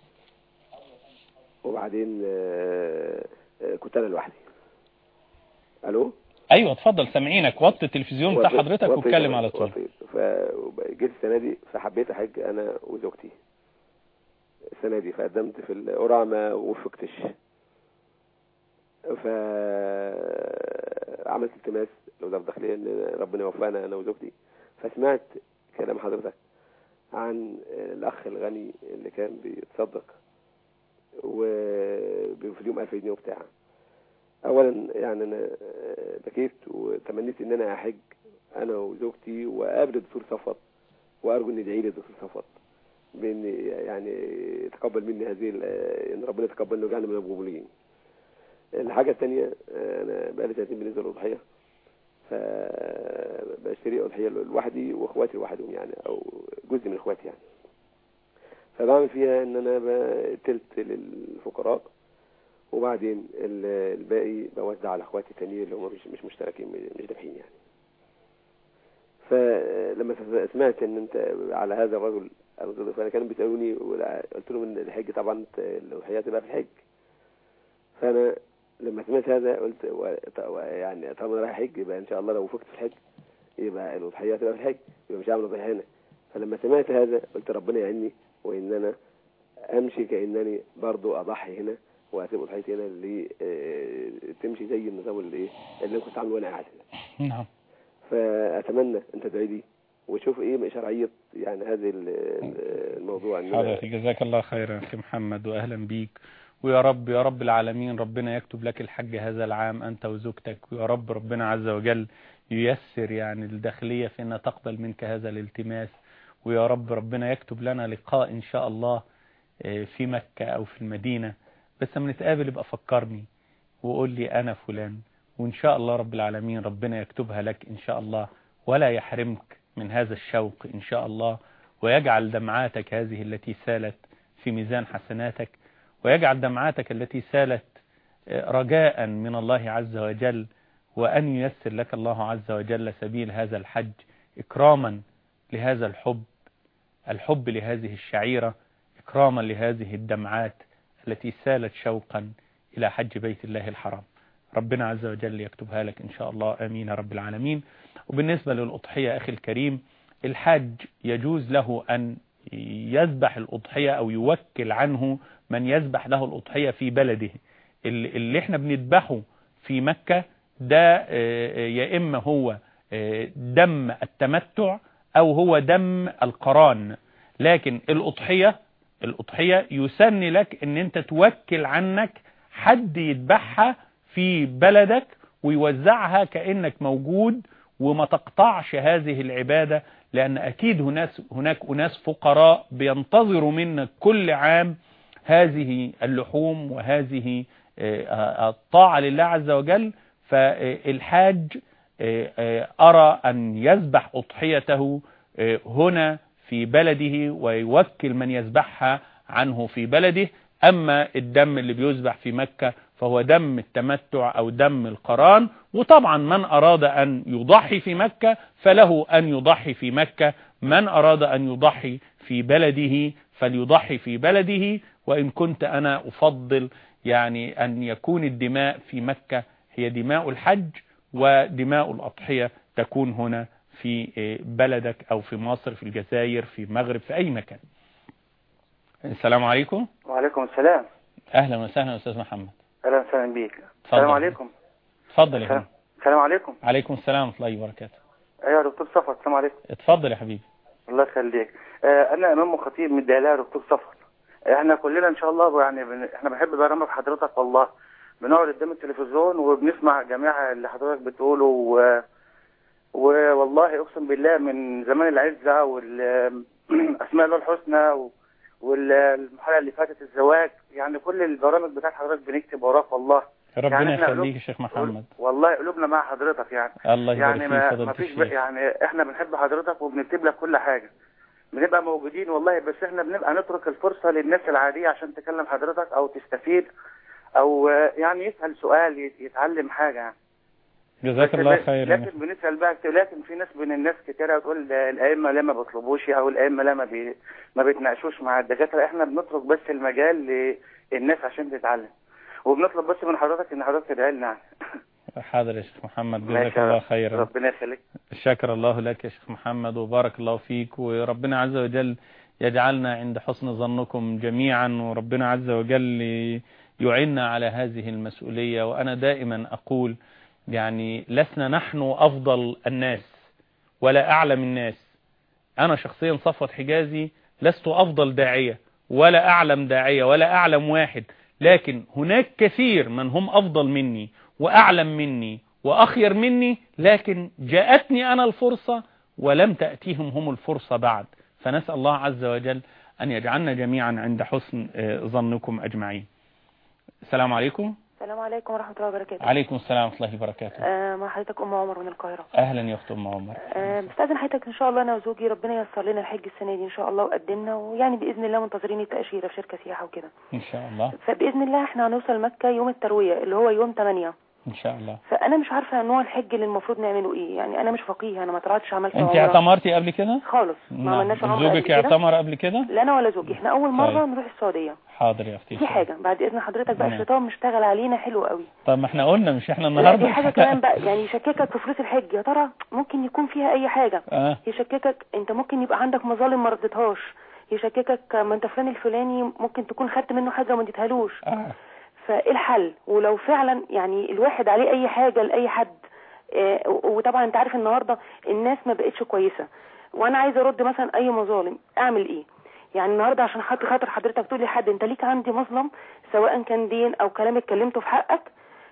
وبعدين آه، آه، كنت أنا لوحدي ألو ايوه اتفضل سامعينك وطي التلفزيون بتاع وطيت- حضرتك وطيت- واتكلم على طول وطيت. فجيت السنة دي فحبيت أحج أنا وزوجتي السنة دي فقدمت في القرعة ما وفقتش فعملت التماس لوزارة الداخلية إن ربنا يوفقنا أنا وزوجتي فسمعت كلام حضرتك عن الأخ الغني اللي كان بيتصدق وفي اليوم 1000 جنيه وبتاع أولا يعني أنا بكيت وتمنيت إن أنا أحج أنا وزوجتي وقابل الدكتور صفوت وأرجو إن يدعي لي الدكتور صفوت بإن يعني يتقبل مني هذه ال- إن ربنا يتقبلنا ويجعلنا من المقبولين. الحاجة الثانية أنا بقالي سنتين بالنسبة للأضحية فبشتري أضحية لوحدي وإخواتي لوحدهم يعني أو جزء من إخواتي يعني. فبعمل فيها إن أنا بتلت للفقراء وبعدين ال- الباقي بوزع على إخواتي التانيين اللي هم مش مش مشتركين مش دافعين يعني. فلما سمعت ان انت على هذا الرجل أو ضد- فانا كانوا بيسالوني ولا- قلت لهم ان الحج طبعا الاضحيه تبقى في الحج فانا لما سمعت هذا قلت و- ط- و- يعني طالما انا رايح حج يبقى ان شاء الله لو وفقت في الحج يبقى الاضحيه تبقى في الحج يبقى مش هعمل اضحيه هنا فلما سمعت هذا قلت ربنا يعيني وان انا امشي كانني برضو اضحي هنا واسيب اضحيتي هنا اللي آه، تمشي زي النظام اللي ايه اللي انا كنت عامله وانا قاعد هنا نعم فاتمنى ان تدعي لي وشوف ايه شرعيه يعني هذه ال- ال- الموضوع ان حضرتك أنا- جزاك الله خيرا يا اخي محمد واهلا بيك ويا رب يا رب العالمين ربنا يكتب لك الحج هذا العام انت وزوجتك ويا رب ربنا عز وجل ييسر يعني الداخلية في ان تقبل منك هذا الالتماس ويا رب ربنا يكتب لنا لقاء ان شاء الله آه، في مكة او في المدينة بس لما نتقابل يبقى فكرني وقول لي انا فلان وان شاء الله رب العالمين ربنا يكتبها لك ان شاء الله ولا يحرمك من هذا الشوق ان شاء الله ويجعل دمعاتك هذه التي سالت في ميزان حسناتك ويجعل دمعاتك التي سالت آه، رجاء من الله عز وجل وأن ييسر لك الله عز وجل سبيل هذا الحج إكراما لهذا الحب الحب لهذه الشعيرة إكراما لهذه الدمعات التي سالت شوقا إلى حج بيت الله الحرام ربنا عز وجل يكتبها لك إن شاء الله آمين يا رب العالمين وبالنسبة للأضحية أخي الكريم الحاج يجوز له أن يذبح الأضحية أو يوكل عنه من يذبح له الأضحية في بلده اللي اللي احنا بنذبحه في مكة ده آه، يا إما هو آه، دم التمتع أو هو دم القران لكن الأضحية الأضحية يسن لك ان انت توكل عنك حد يذبحها في بلدك ويوزعها كأنك موجود وما تقطعش هذه العبادة لأن أكيد هناك, هناك أناس فقراء بينتظروا منك كل عام هذه اللحوم وهذه آه، الطاعة لله عز وجل فالحاج آه، آه، أرى أن يذبح أضحيته آه، هنا في بلده ويوكل من يذبحها عنه في بلده أما الدم اللي بيذبح في مكة فهو دم التمتع أو دم القران وطبعا من أراد أن يضحي في مكة فله أن يضحي في مكة من أراد أن يضحي في بلده فليضحي في بلده وإن كنت أنا أفضل يعني أن يكون الدماء في مكة هي دماء الحج ودماء الأضحية تكون هنا في بلدك أو في مصر في الجزائر في المغرب في أي مكان السلام عليكم وعليكم السلام أهلا وسهلا أستاذ محمد اهلا وسهلا بيك السلام عليكم اتفضل يا السلام حبيبي السلام عليكم عليكم السلام ورحمة الله وبركاته ايوه يا دكتور صفر السلام عليكم اتفضل يا حبيبي الله يخليك آه انا امام خطيب من الدهلاء يا دكتور صفر احنا كلنا ان شاء الله يعني بن... احنا بنحب برامج حضرتك والله بنقعد قدام التلفزيون وبنسمع جميع اللي حضرتك بتقوله و... والله اقسم بالله من زمان العزة والاسماء الله الحسنى و... والحلقه اللي فاتت الزواج يعني كل البرامج بتاعت حضرتك بنكتب وراك والله ربنا يعني إحنا يخليك قلوب- يا شيخ محمد والله قلوبنا مع حضرتك يعني الله يبارك يعني فيك ما, فضيلة ما فيش ب... الشيخ يعني احنا بنحب حضرتك وبنكتب لك كل حاجة بنبقى موجودين والله بس احنا بنبقى نترك الفرصة للناس العادية عشان تكلم حضرتك او تستفيد او آه، يعني يسأل سؤال يت- يتعلم حاجة يعني جزاك بس الله ل- خيرا لكن بنسأل بقى كتير لكن في ناس من الناس كتيرة تقول الأئمة لا ما بيطلبوش أو الأئمة لا ما, بي ما بيتناقشوش مع الدكاترة احنا بنترك بس المجال للناس عشان تتعلم وبنطلب بس من حضرتك ان حضرتك تدعي لنا يعني. حاضر يا شيخ محمد ماشي جزاك يا الله رب. خيرا ربنا يخليك شكر الله لك يا شيخ محمد وبارك الله فيك وربنا عز وجل يجعلنا عند حسن ظنكم جميعا وربنا عز وجل يعيننا على هذه المسؤولية وأنا دائما أقول يعني لسنا نحن أفضل الناس ولا أعلم الناس أنا شخصيا صفوت حجازي لست أفضل داعية ولا أعلم داعية ولا أعلم واحد لكن هناك كثير من هم أفضل مني وأعلم مني وأخير مني لكن جاءتني أنا الفرصة ولم تأتيهم هم الفرصة بعد فنسأل الله عز وجل أن يجعلنا جميعا عند حسن آه، ظنكم أجمعين السلام عليكم السلام عليكم ورحمة الله وبركاته عليكم السلام ورحمة الله وبركاته آه مع حضرتك أم عمر من القاهرة أهلا يا أخت أم عمر آه بستأذن حضرتك إن شاء الله أنا وزوجي ربنا ييسر لنا الحج السنة دي إن شاء الله وقدمنا ويعني بإذن الله منتظرين التأشيرة في شركة سياحة وكده إن شاء الله فبإذن الله إحنا هنوصل مكة يوم التروية اللي هو يوم 8 إن شاء الله فأنا مش عارفة نوع الحج اللي المفروض نعمله إيه يعني أنا مش فقيه أنا ما طلعتش عملت أنت عمرة اعتمرتي قبل كده خالص ما عملناش عمرة قبل زوجك كده اعتمر قبل كده لا أنا ولا زوجي إحنا أول مرة طيب. نروح السعودية حاضر يا أختي دي حاجة بعد إذن حضرتك بقى نعم. الشيطان مشتغل علينا حلو قوي طب ما احنا قلنا مش احنا لا النهارده دي حاجة كمان بقى يعني يشككك في فلوس الحج يا ترى ممكن يكون فيها أي حاجة اه يشككك انت ممكن يبقى عندك مظالم ما ردتهاش يشككك ما انت فلان الفلاني ممكن تكون خدت منه حاجه وما اديتهالوش اه فايه الحل ولو فعلا يعني الواحد عليه اي حاجه لاي حد اه وطبعا انت عارف النهارده الناس ما بقتش كويسه وانا عايزه ارد مثلا اي مظالم اعمل ايه يعني النهارده عشان خاطر خاطر حضرتك تقول لحد انت ليك عندي مظلم سواء كان دين او كلام اتكلمته في حقك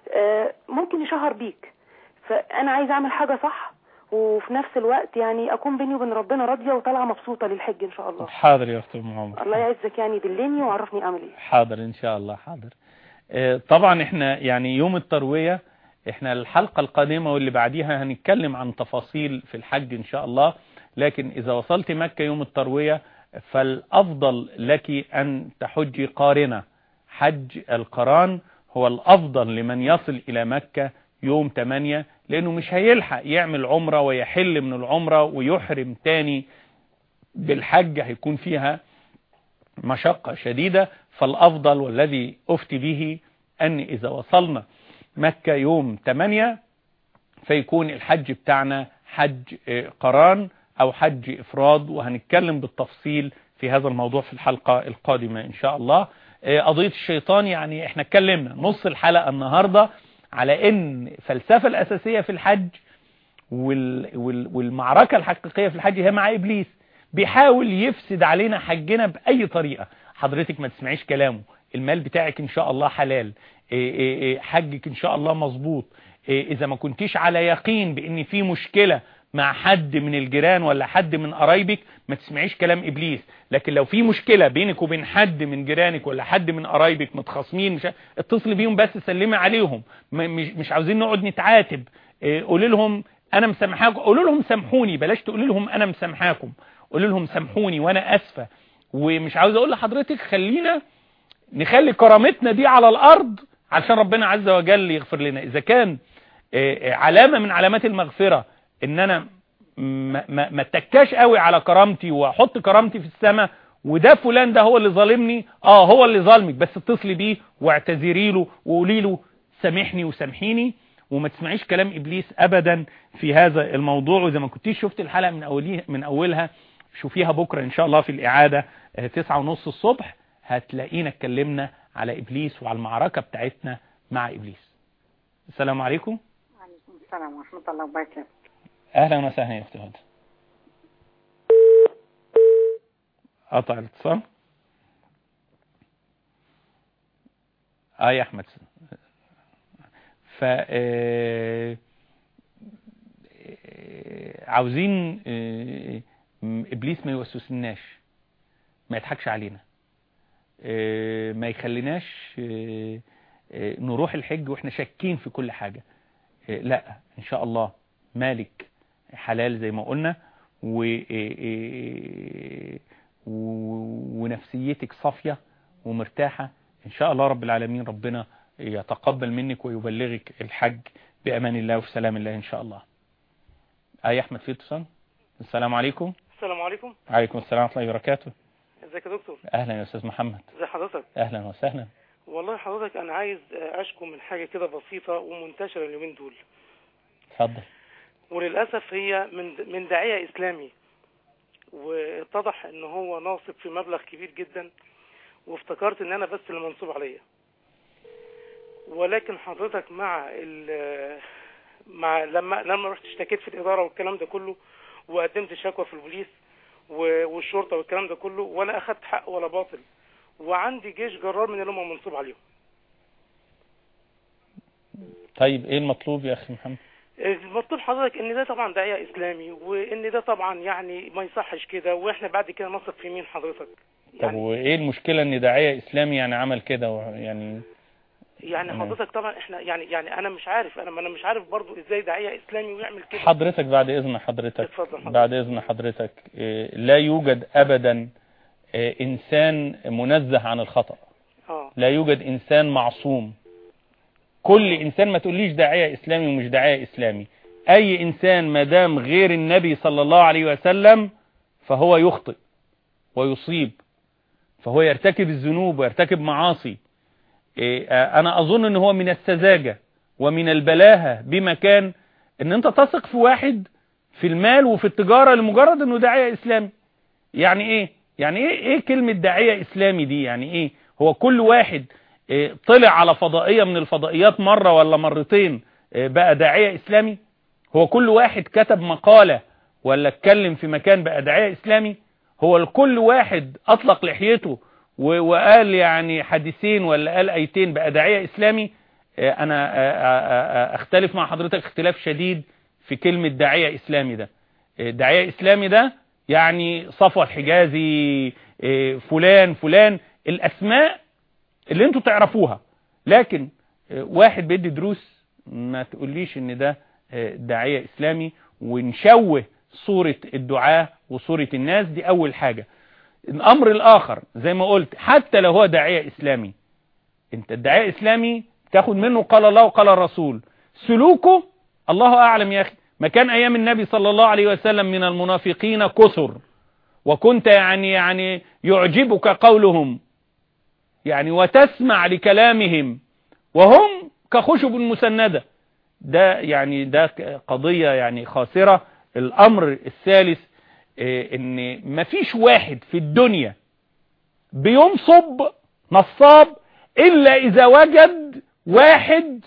اه ممكن يشهر بيك فانا عايزه اعمل حاجه صح وفي نفس الوقت يعني اكون بيني وبين ربنا راضيه وطالعه مبسوطه للحج ان شاء الله حاضر يا اخت ام عمر الله يعزك يعني دلني وعرفني اعمل ايه حاضر ان شاء الله حاضر آه، طبعا احنا يعني يوم التروية احنا الحلقة القادمة واللي بعديها هنتكلم عن تفاصيل في الحج ان شاء الله لكن اذا وصلت مكة يوم التروية فالافضل لك ان تحجي قارنة حج القران هو الافضل لمن يصل الى مكة يوم 8 لانه مش هيلحق يعمل عمرة ويحل من العمرة ويحرم تاني بالحج هيكون فيها مشقة شديدة فالأفضل والذي أفتي به أن إذا وصلنا مكة يوم 8 فيكون الحج بتاعنا حج آه، قران أو حج إفراد وهنتكلم بالتفصيل في هذا الموضوع في الحلقة القادمة إن شاء الله آه، قضية الشيطان يعني احنا اتكلمنا نص الحلقة النهاردة على ان الفلسفة الأساسية في الحج وال وال والمعركة الحقيقية في الحج هي مع إبليس بيحاول يفسد علينا حجنا بأي طريقة حضرتك ما تسمعيش كلامه المال بتاعك ان شاء الله حلال إيه إيه إيه حجك ان شاء الله مظبوط إيه اذا ما كنتيش على يقين بان في مشكلة مع حد من الجيران ولا حد من قرايبك ما تسمعيش كلام ابليس لكن لو في مشكلة بينك وبين حد من جيرانك ولا حد من قرايبك متخاصمين مش اتصلي بيهم بس سلمي عليهم م- مش مش عاوزين نقعد نتعاتب إيه، قولي لهم انا مسامحاكم قولوا لهم سامحوني بلاش تقولي لهم انا مسامحاكم قولوا لهم سامحوني وانا اسفه ومش عاوز اقول لحضرتك خلينا نخلي كرامتنا دي على الارض علشان ربنا عز وجل يغفر لنا اذا كان آه، آه، علامة من علامات المغفرة ان انا ما ما ما اتكاش قوي على كرامتي واحط كرامتي في السماء وده فلان ده هو اللي ظالمني اه هو اللي ظالمك بس اتصلي بيه واعتذري له وقولي له سامحني وسامحيني وما تسمعيش كلام ابليس ابدا في هذا الموضوع واذا ما كنتيش شفت الحلقه من اوليها من اولها شوفيها بكره ان شاء الله في الاعاده آه، تسعة ونص الصبح هتلاقينا اتكلمنا على ابليس وعلى المعركه بتاعتنا مع ابليس السلام عليكم وعليكم السلام ورحمة الله وبركاته اهلا وسهلا يا اختي هدى قطع الاتصال اه يا احمد ف آه، آه، عاوزين آه، م- ابليس ما يوسوسناش ما يضحكش علينا آه، ما يخليناش آه، آه، نروح الحج واحنا شاكين في كل حاجة آه، لا ان شاء الله مالك حلال زي ما قلنا و آه، و- ونفسيتك صافية ومرتاحة ان شاء الله رب العالمين ربنا يتقبل منك ويبلغك الحج بأمان الله وفي سلام الله ان شاء الله اي احمد في اتصال السلام عليكم السلام عليكم عليكم السلام ورحمة الله وبركاته ازيك يا دكتور اهلا يا استاذ محمد ازي حضرتك اهلا وسهلا والله حضرتك انا عايز اشكو من حاجه كده بسيطه ومنتشره اليومين دول اتفضل وللاسف هي من من داعيه اسلامي واتضح ان هو ناصب في مبلغ كبير جدا وافتكرت ان انا بس اللي منصوب عليا ولكن حضرتك مع ال مع لما لما رحت اشتكيت في الاداره والكلام ده كله وقدمت شكوى في البوليس و- والشرطه والكلام ده كله ولا اخدت حق ولا باطل وعندي جيش جرار من اللي هم منصوب عليهم طيب ايه المطلوب يا اخي محمد المطلوب حضرتك ان ده طبعا داعية اسلامي وان ده طبعا يعني ما يصحش كده واحنا بعد كده نثق في مين حضرتك طب يعني وايه المشكلة ان داعية اسلامي يعني عمل كده و- يعني يعني تمام. حضرتك طبعا احنا يعني يعني انا مش عارف انا ما انا مش عارف برضو ازاي داعية اسلامي ويعمل كده حضرتك بعد اذن حضرتك اتفضل حضرتك. بعد اذن حضرتك إيه، لا يوجد ابدا إيه، انسان منزه عن الخطأ اه لا يوجد انسان معصوم كل انسان ما تقوليش داعية اسلامي ومش داعية اسلامي اي انسان ما دام غير النبي صلى الله عليه وسلم فهو يخطئ ويصيب فهو يرتكب الذنوب ويرتكب معاصي إيه، آه، انا اظن ان هو من السذاجة ومن البلاهة بمكان ان انت تثق في واحد في المال وفي التجارة لمجرد انه داعية اسلامي يعني ايه يعني ايه ايه كلمة داعية اسلامي دي يعني ايه هو كل واحد إيه، طلع على فضائية من الفضائيات مرة ولا مرتين إيه، بقى داعية اسلامي هو كل واحد كتب مقالة ولا اتكلم في مكان بقى داعية اسلامي هو كل واحد اطلق لحيته و- وقال يعني حديثين ولا قال ايتين بقى داعية اسلامي آه، انا آه، آه، آه، اختلف مع حضرتك اختلاف شديد في كلمة داعية اسلامي ده آه، داعية اسلامي ده يعني صفوة الحجازي آه، فلان فلان الاسماء اللي انتوا تعرفوها لكن آه، واحد بيدي دروس ما تقوليش ان ده آه، داعية اسلامي ونشوه صورة الدعاة وصورة الناس دي اول حاجة الامر الاخر زي ما قلت حتى لو هو داعية اسلامي انت الداعية اسلامي تاخد منه قال الله وقال الرسول سلوكه الله اعلم يا اخي ما كان ايام النبي صلى الله عليه وسلم من المنافقين كثر وكنت يعني يعني يعجبك قولهم يعني وتسمع لكلامهم وهم كخشب مسندة ده يعني ده قضية يعني خاسرة الامر الثالث إيه، ان مفيش واحد في الدنيا بينصب نصاب الا اذا وجد واحد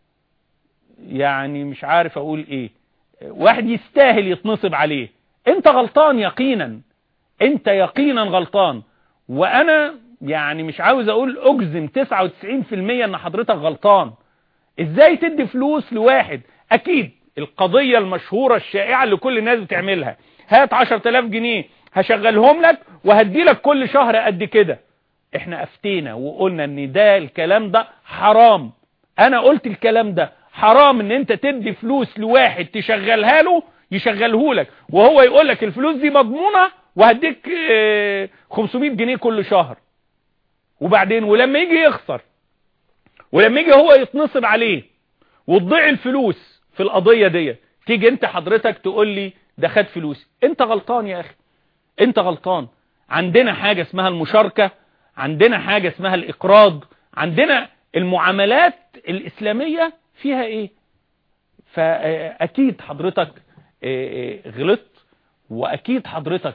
يعني مش عارف اقول ايه واحد يستاهل يتنصب عليه انت غلطان يقينا انت يقينا غلطان وانا يعني مش عاوز اقول اجزم 99% ان حضرتك غلطان ازاي تدي فلوس لواحد اكيد القضية المشهورة الشائعة اللي كل الناس بتعملها هات 10000 جنيه هشغلهم لك وهدي لك كل شهر قد كده احنا افتينا وقلنا ان ده الكلام ده حرام انا قلت الكلام ده حرام ان انت تدي فلوس لواحد تشغلها له يشغله لك وهو يقول لك الفلوس دي مضمونة وهديك اه 500 جنيه كل شهر وبعدين ولما يجي يخسر ولما يجي هو يتنصب عليه وتضيع الفلوس في القضية دي تيجي انت حضرتك تقول لي ده خد فلوسي انت غلطان يا اخي انت غلطان عندنا حاجة اسمها المشاركة عندنا حاجة اسمها الاقراض عندنا المعاملات الاسلامية فيها ايه فاكيد حضرتك غلطت واكيد حضرتك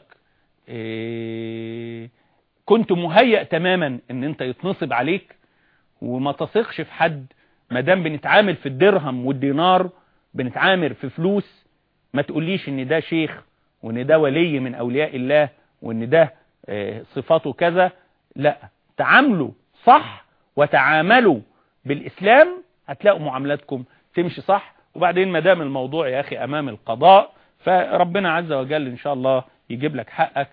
كنت مهيأ تماما ان انت يتنصب عليك وما تثقش في حد ما دام بنتعامل في الدرهم والدينار بنتعامل في فلوس ما تقوليش ان ده شيخ وان ده ولي من اولياء الله وان ده صفاته كذا لا تعاملوا صح وتعاملوا بالاسلام هتلاقوا معاملاتكم تمشي صح وبعدين ما دام الموضوع يا اخي امام القضاء فربنا عز وجل ان شاء الله يجيب لك حقك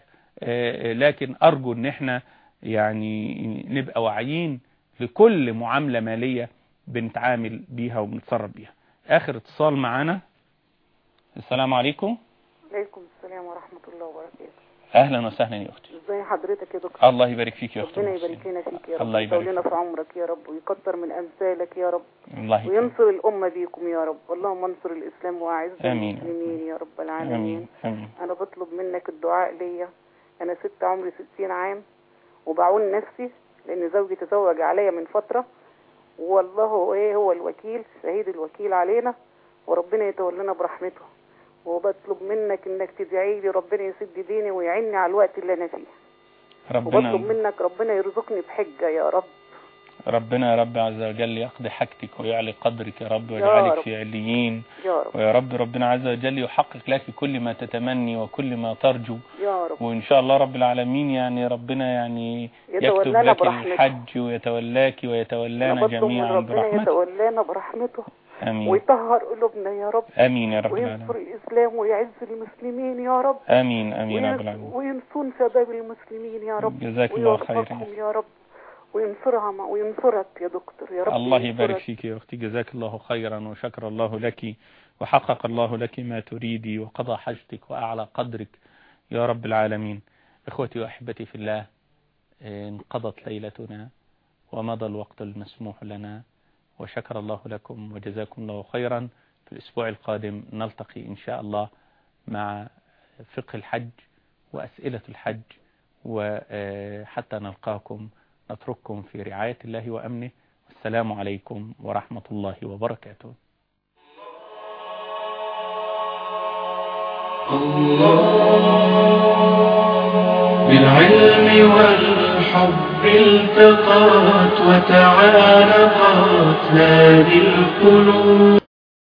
لكن ارجو ان احنا يعني نبقى واعيين لكل معاملة مالية بنتعامل بيها وبنتصرف بيها اخر اتصال معانا السلام عليكم عليكم السلام ورحمة الله وبركاته اهلا وسهلا يا اختي ازي حضرتك يا دكتور الله يبارك فيك يا اختي ربنا يبارك لنا فيك يا رب الله يبارك ويطول لنا في عمرك يا رب ويكتر من امثالك يا رب الله يكرمك وينصر الامه بيكم يا رب اللهم انصر الاسلام واعز آمين. المسلمين يا رب العالمين امين امين انا بطلب منك الدعاء ليا انا ست عمري 60 عام وبعون نفسي لان زوجي تزوج عليا من فتره والله هو ايه هو الوكيل شهيد الوكيل علينا وربنا يتولنا برحمته وبطلب منك انك تدعي لي ربنا يسد ديني ويعني على الوقت اللي انا فيه وبطلب ربنا منك ربنا يرزقني بحجه يا رب ربنا يا رب عز وجل يقضي حاجتك ويعلي قدرك يا رب يا ويجعلك رب. في عليين يا رب ويا رب ربنا عز وجل يحقق لك كل ما تتمني وكل ما ترجو يا رب وإن شاء الله رب العالمين يعني ربنا يعني يكتب يتولانا لك برحمته. الحج ويتولاك انا ويتولانا بطلب من جميعا ربنا برحمته يتولانا برحمته آمين ويطهر قلوبنا يا رب آمين يا رب وينصر العالمين الاسلام ويعز المسلمين يا رب آمين آمين يا رب وين- العالمين وينصون شباب المسلمين يا رب جزاك الله خيرا ويوفقهم يا رب وينصرها مع- وينصرك يا دكتور يا رب الله يبارك ينصرك. فيك يا أختي جزاك الله خيرا وشكر الله لك وحقق الله لك ما تريدي وقضى حاجتك وأعلى قدرك يا رب العالمين إخوتي وأحبتي في الله إيه، انقضت ليلتنا ومضى الوقت المسموح لنا وشكر الله لكم وجزاكم الله خيرا في الأسبوع القادم نلتقي إن شاء الله مع فقه الحج وأسئلة الحج وحتى نلقاكم نترككم في رعاية الله وأمنه والسلام عليكم ورحمة الله وبركاته بالعلم والحب التقات وتعالقت هذه القلوب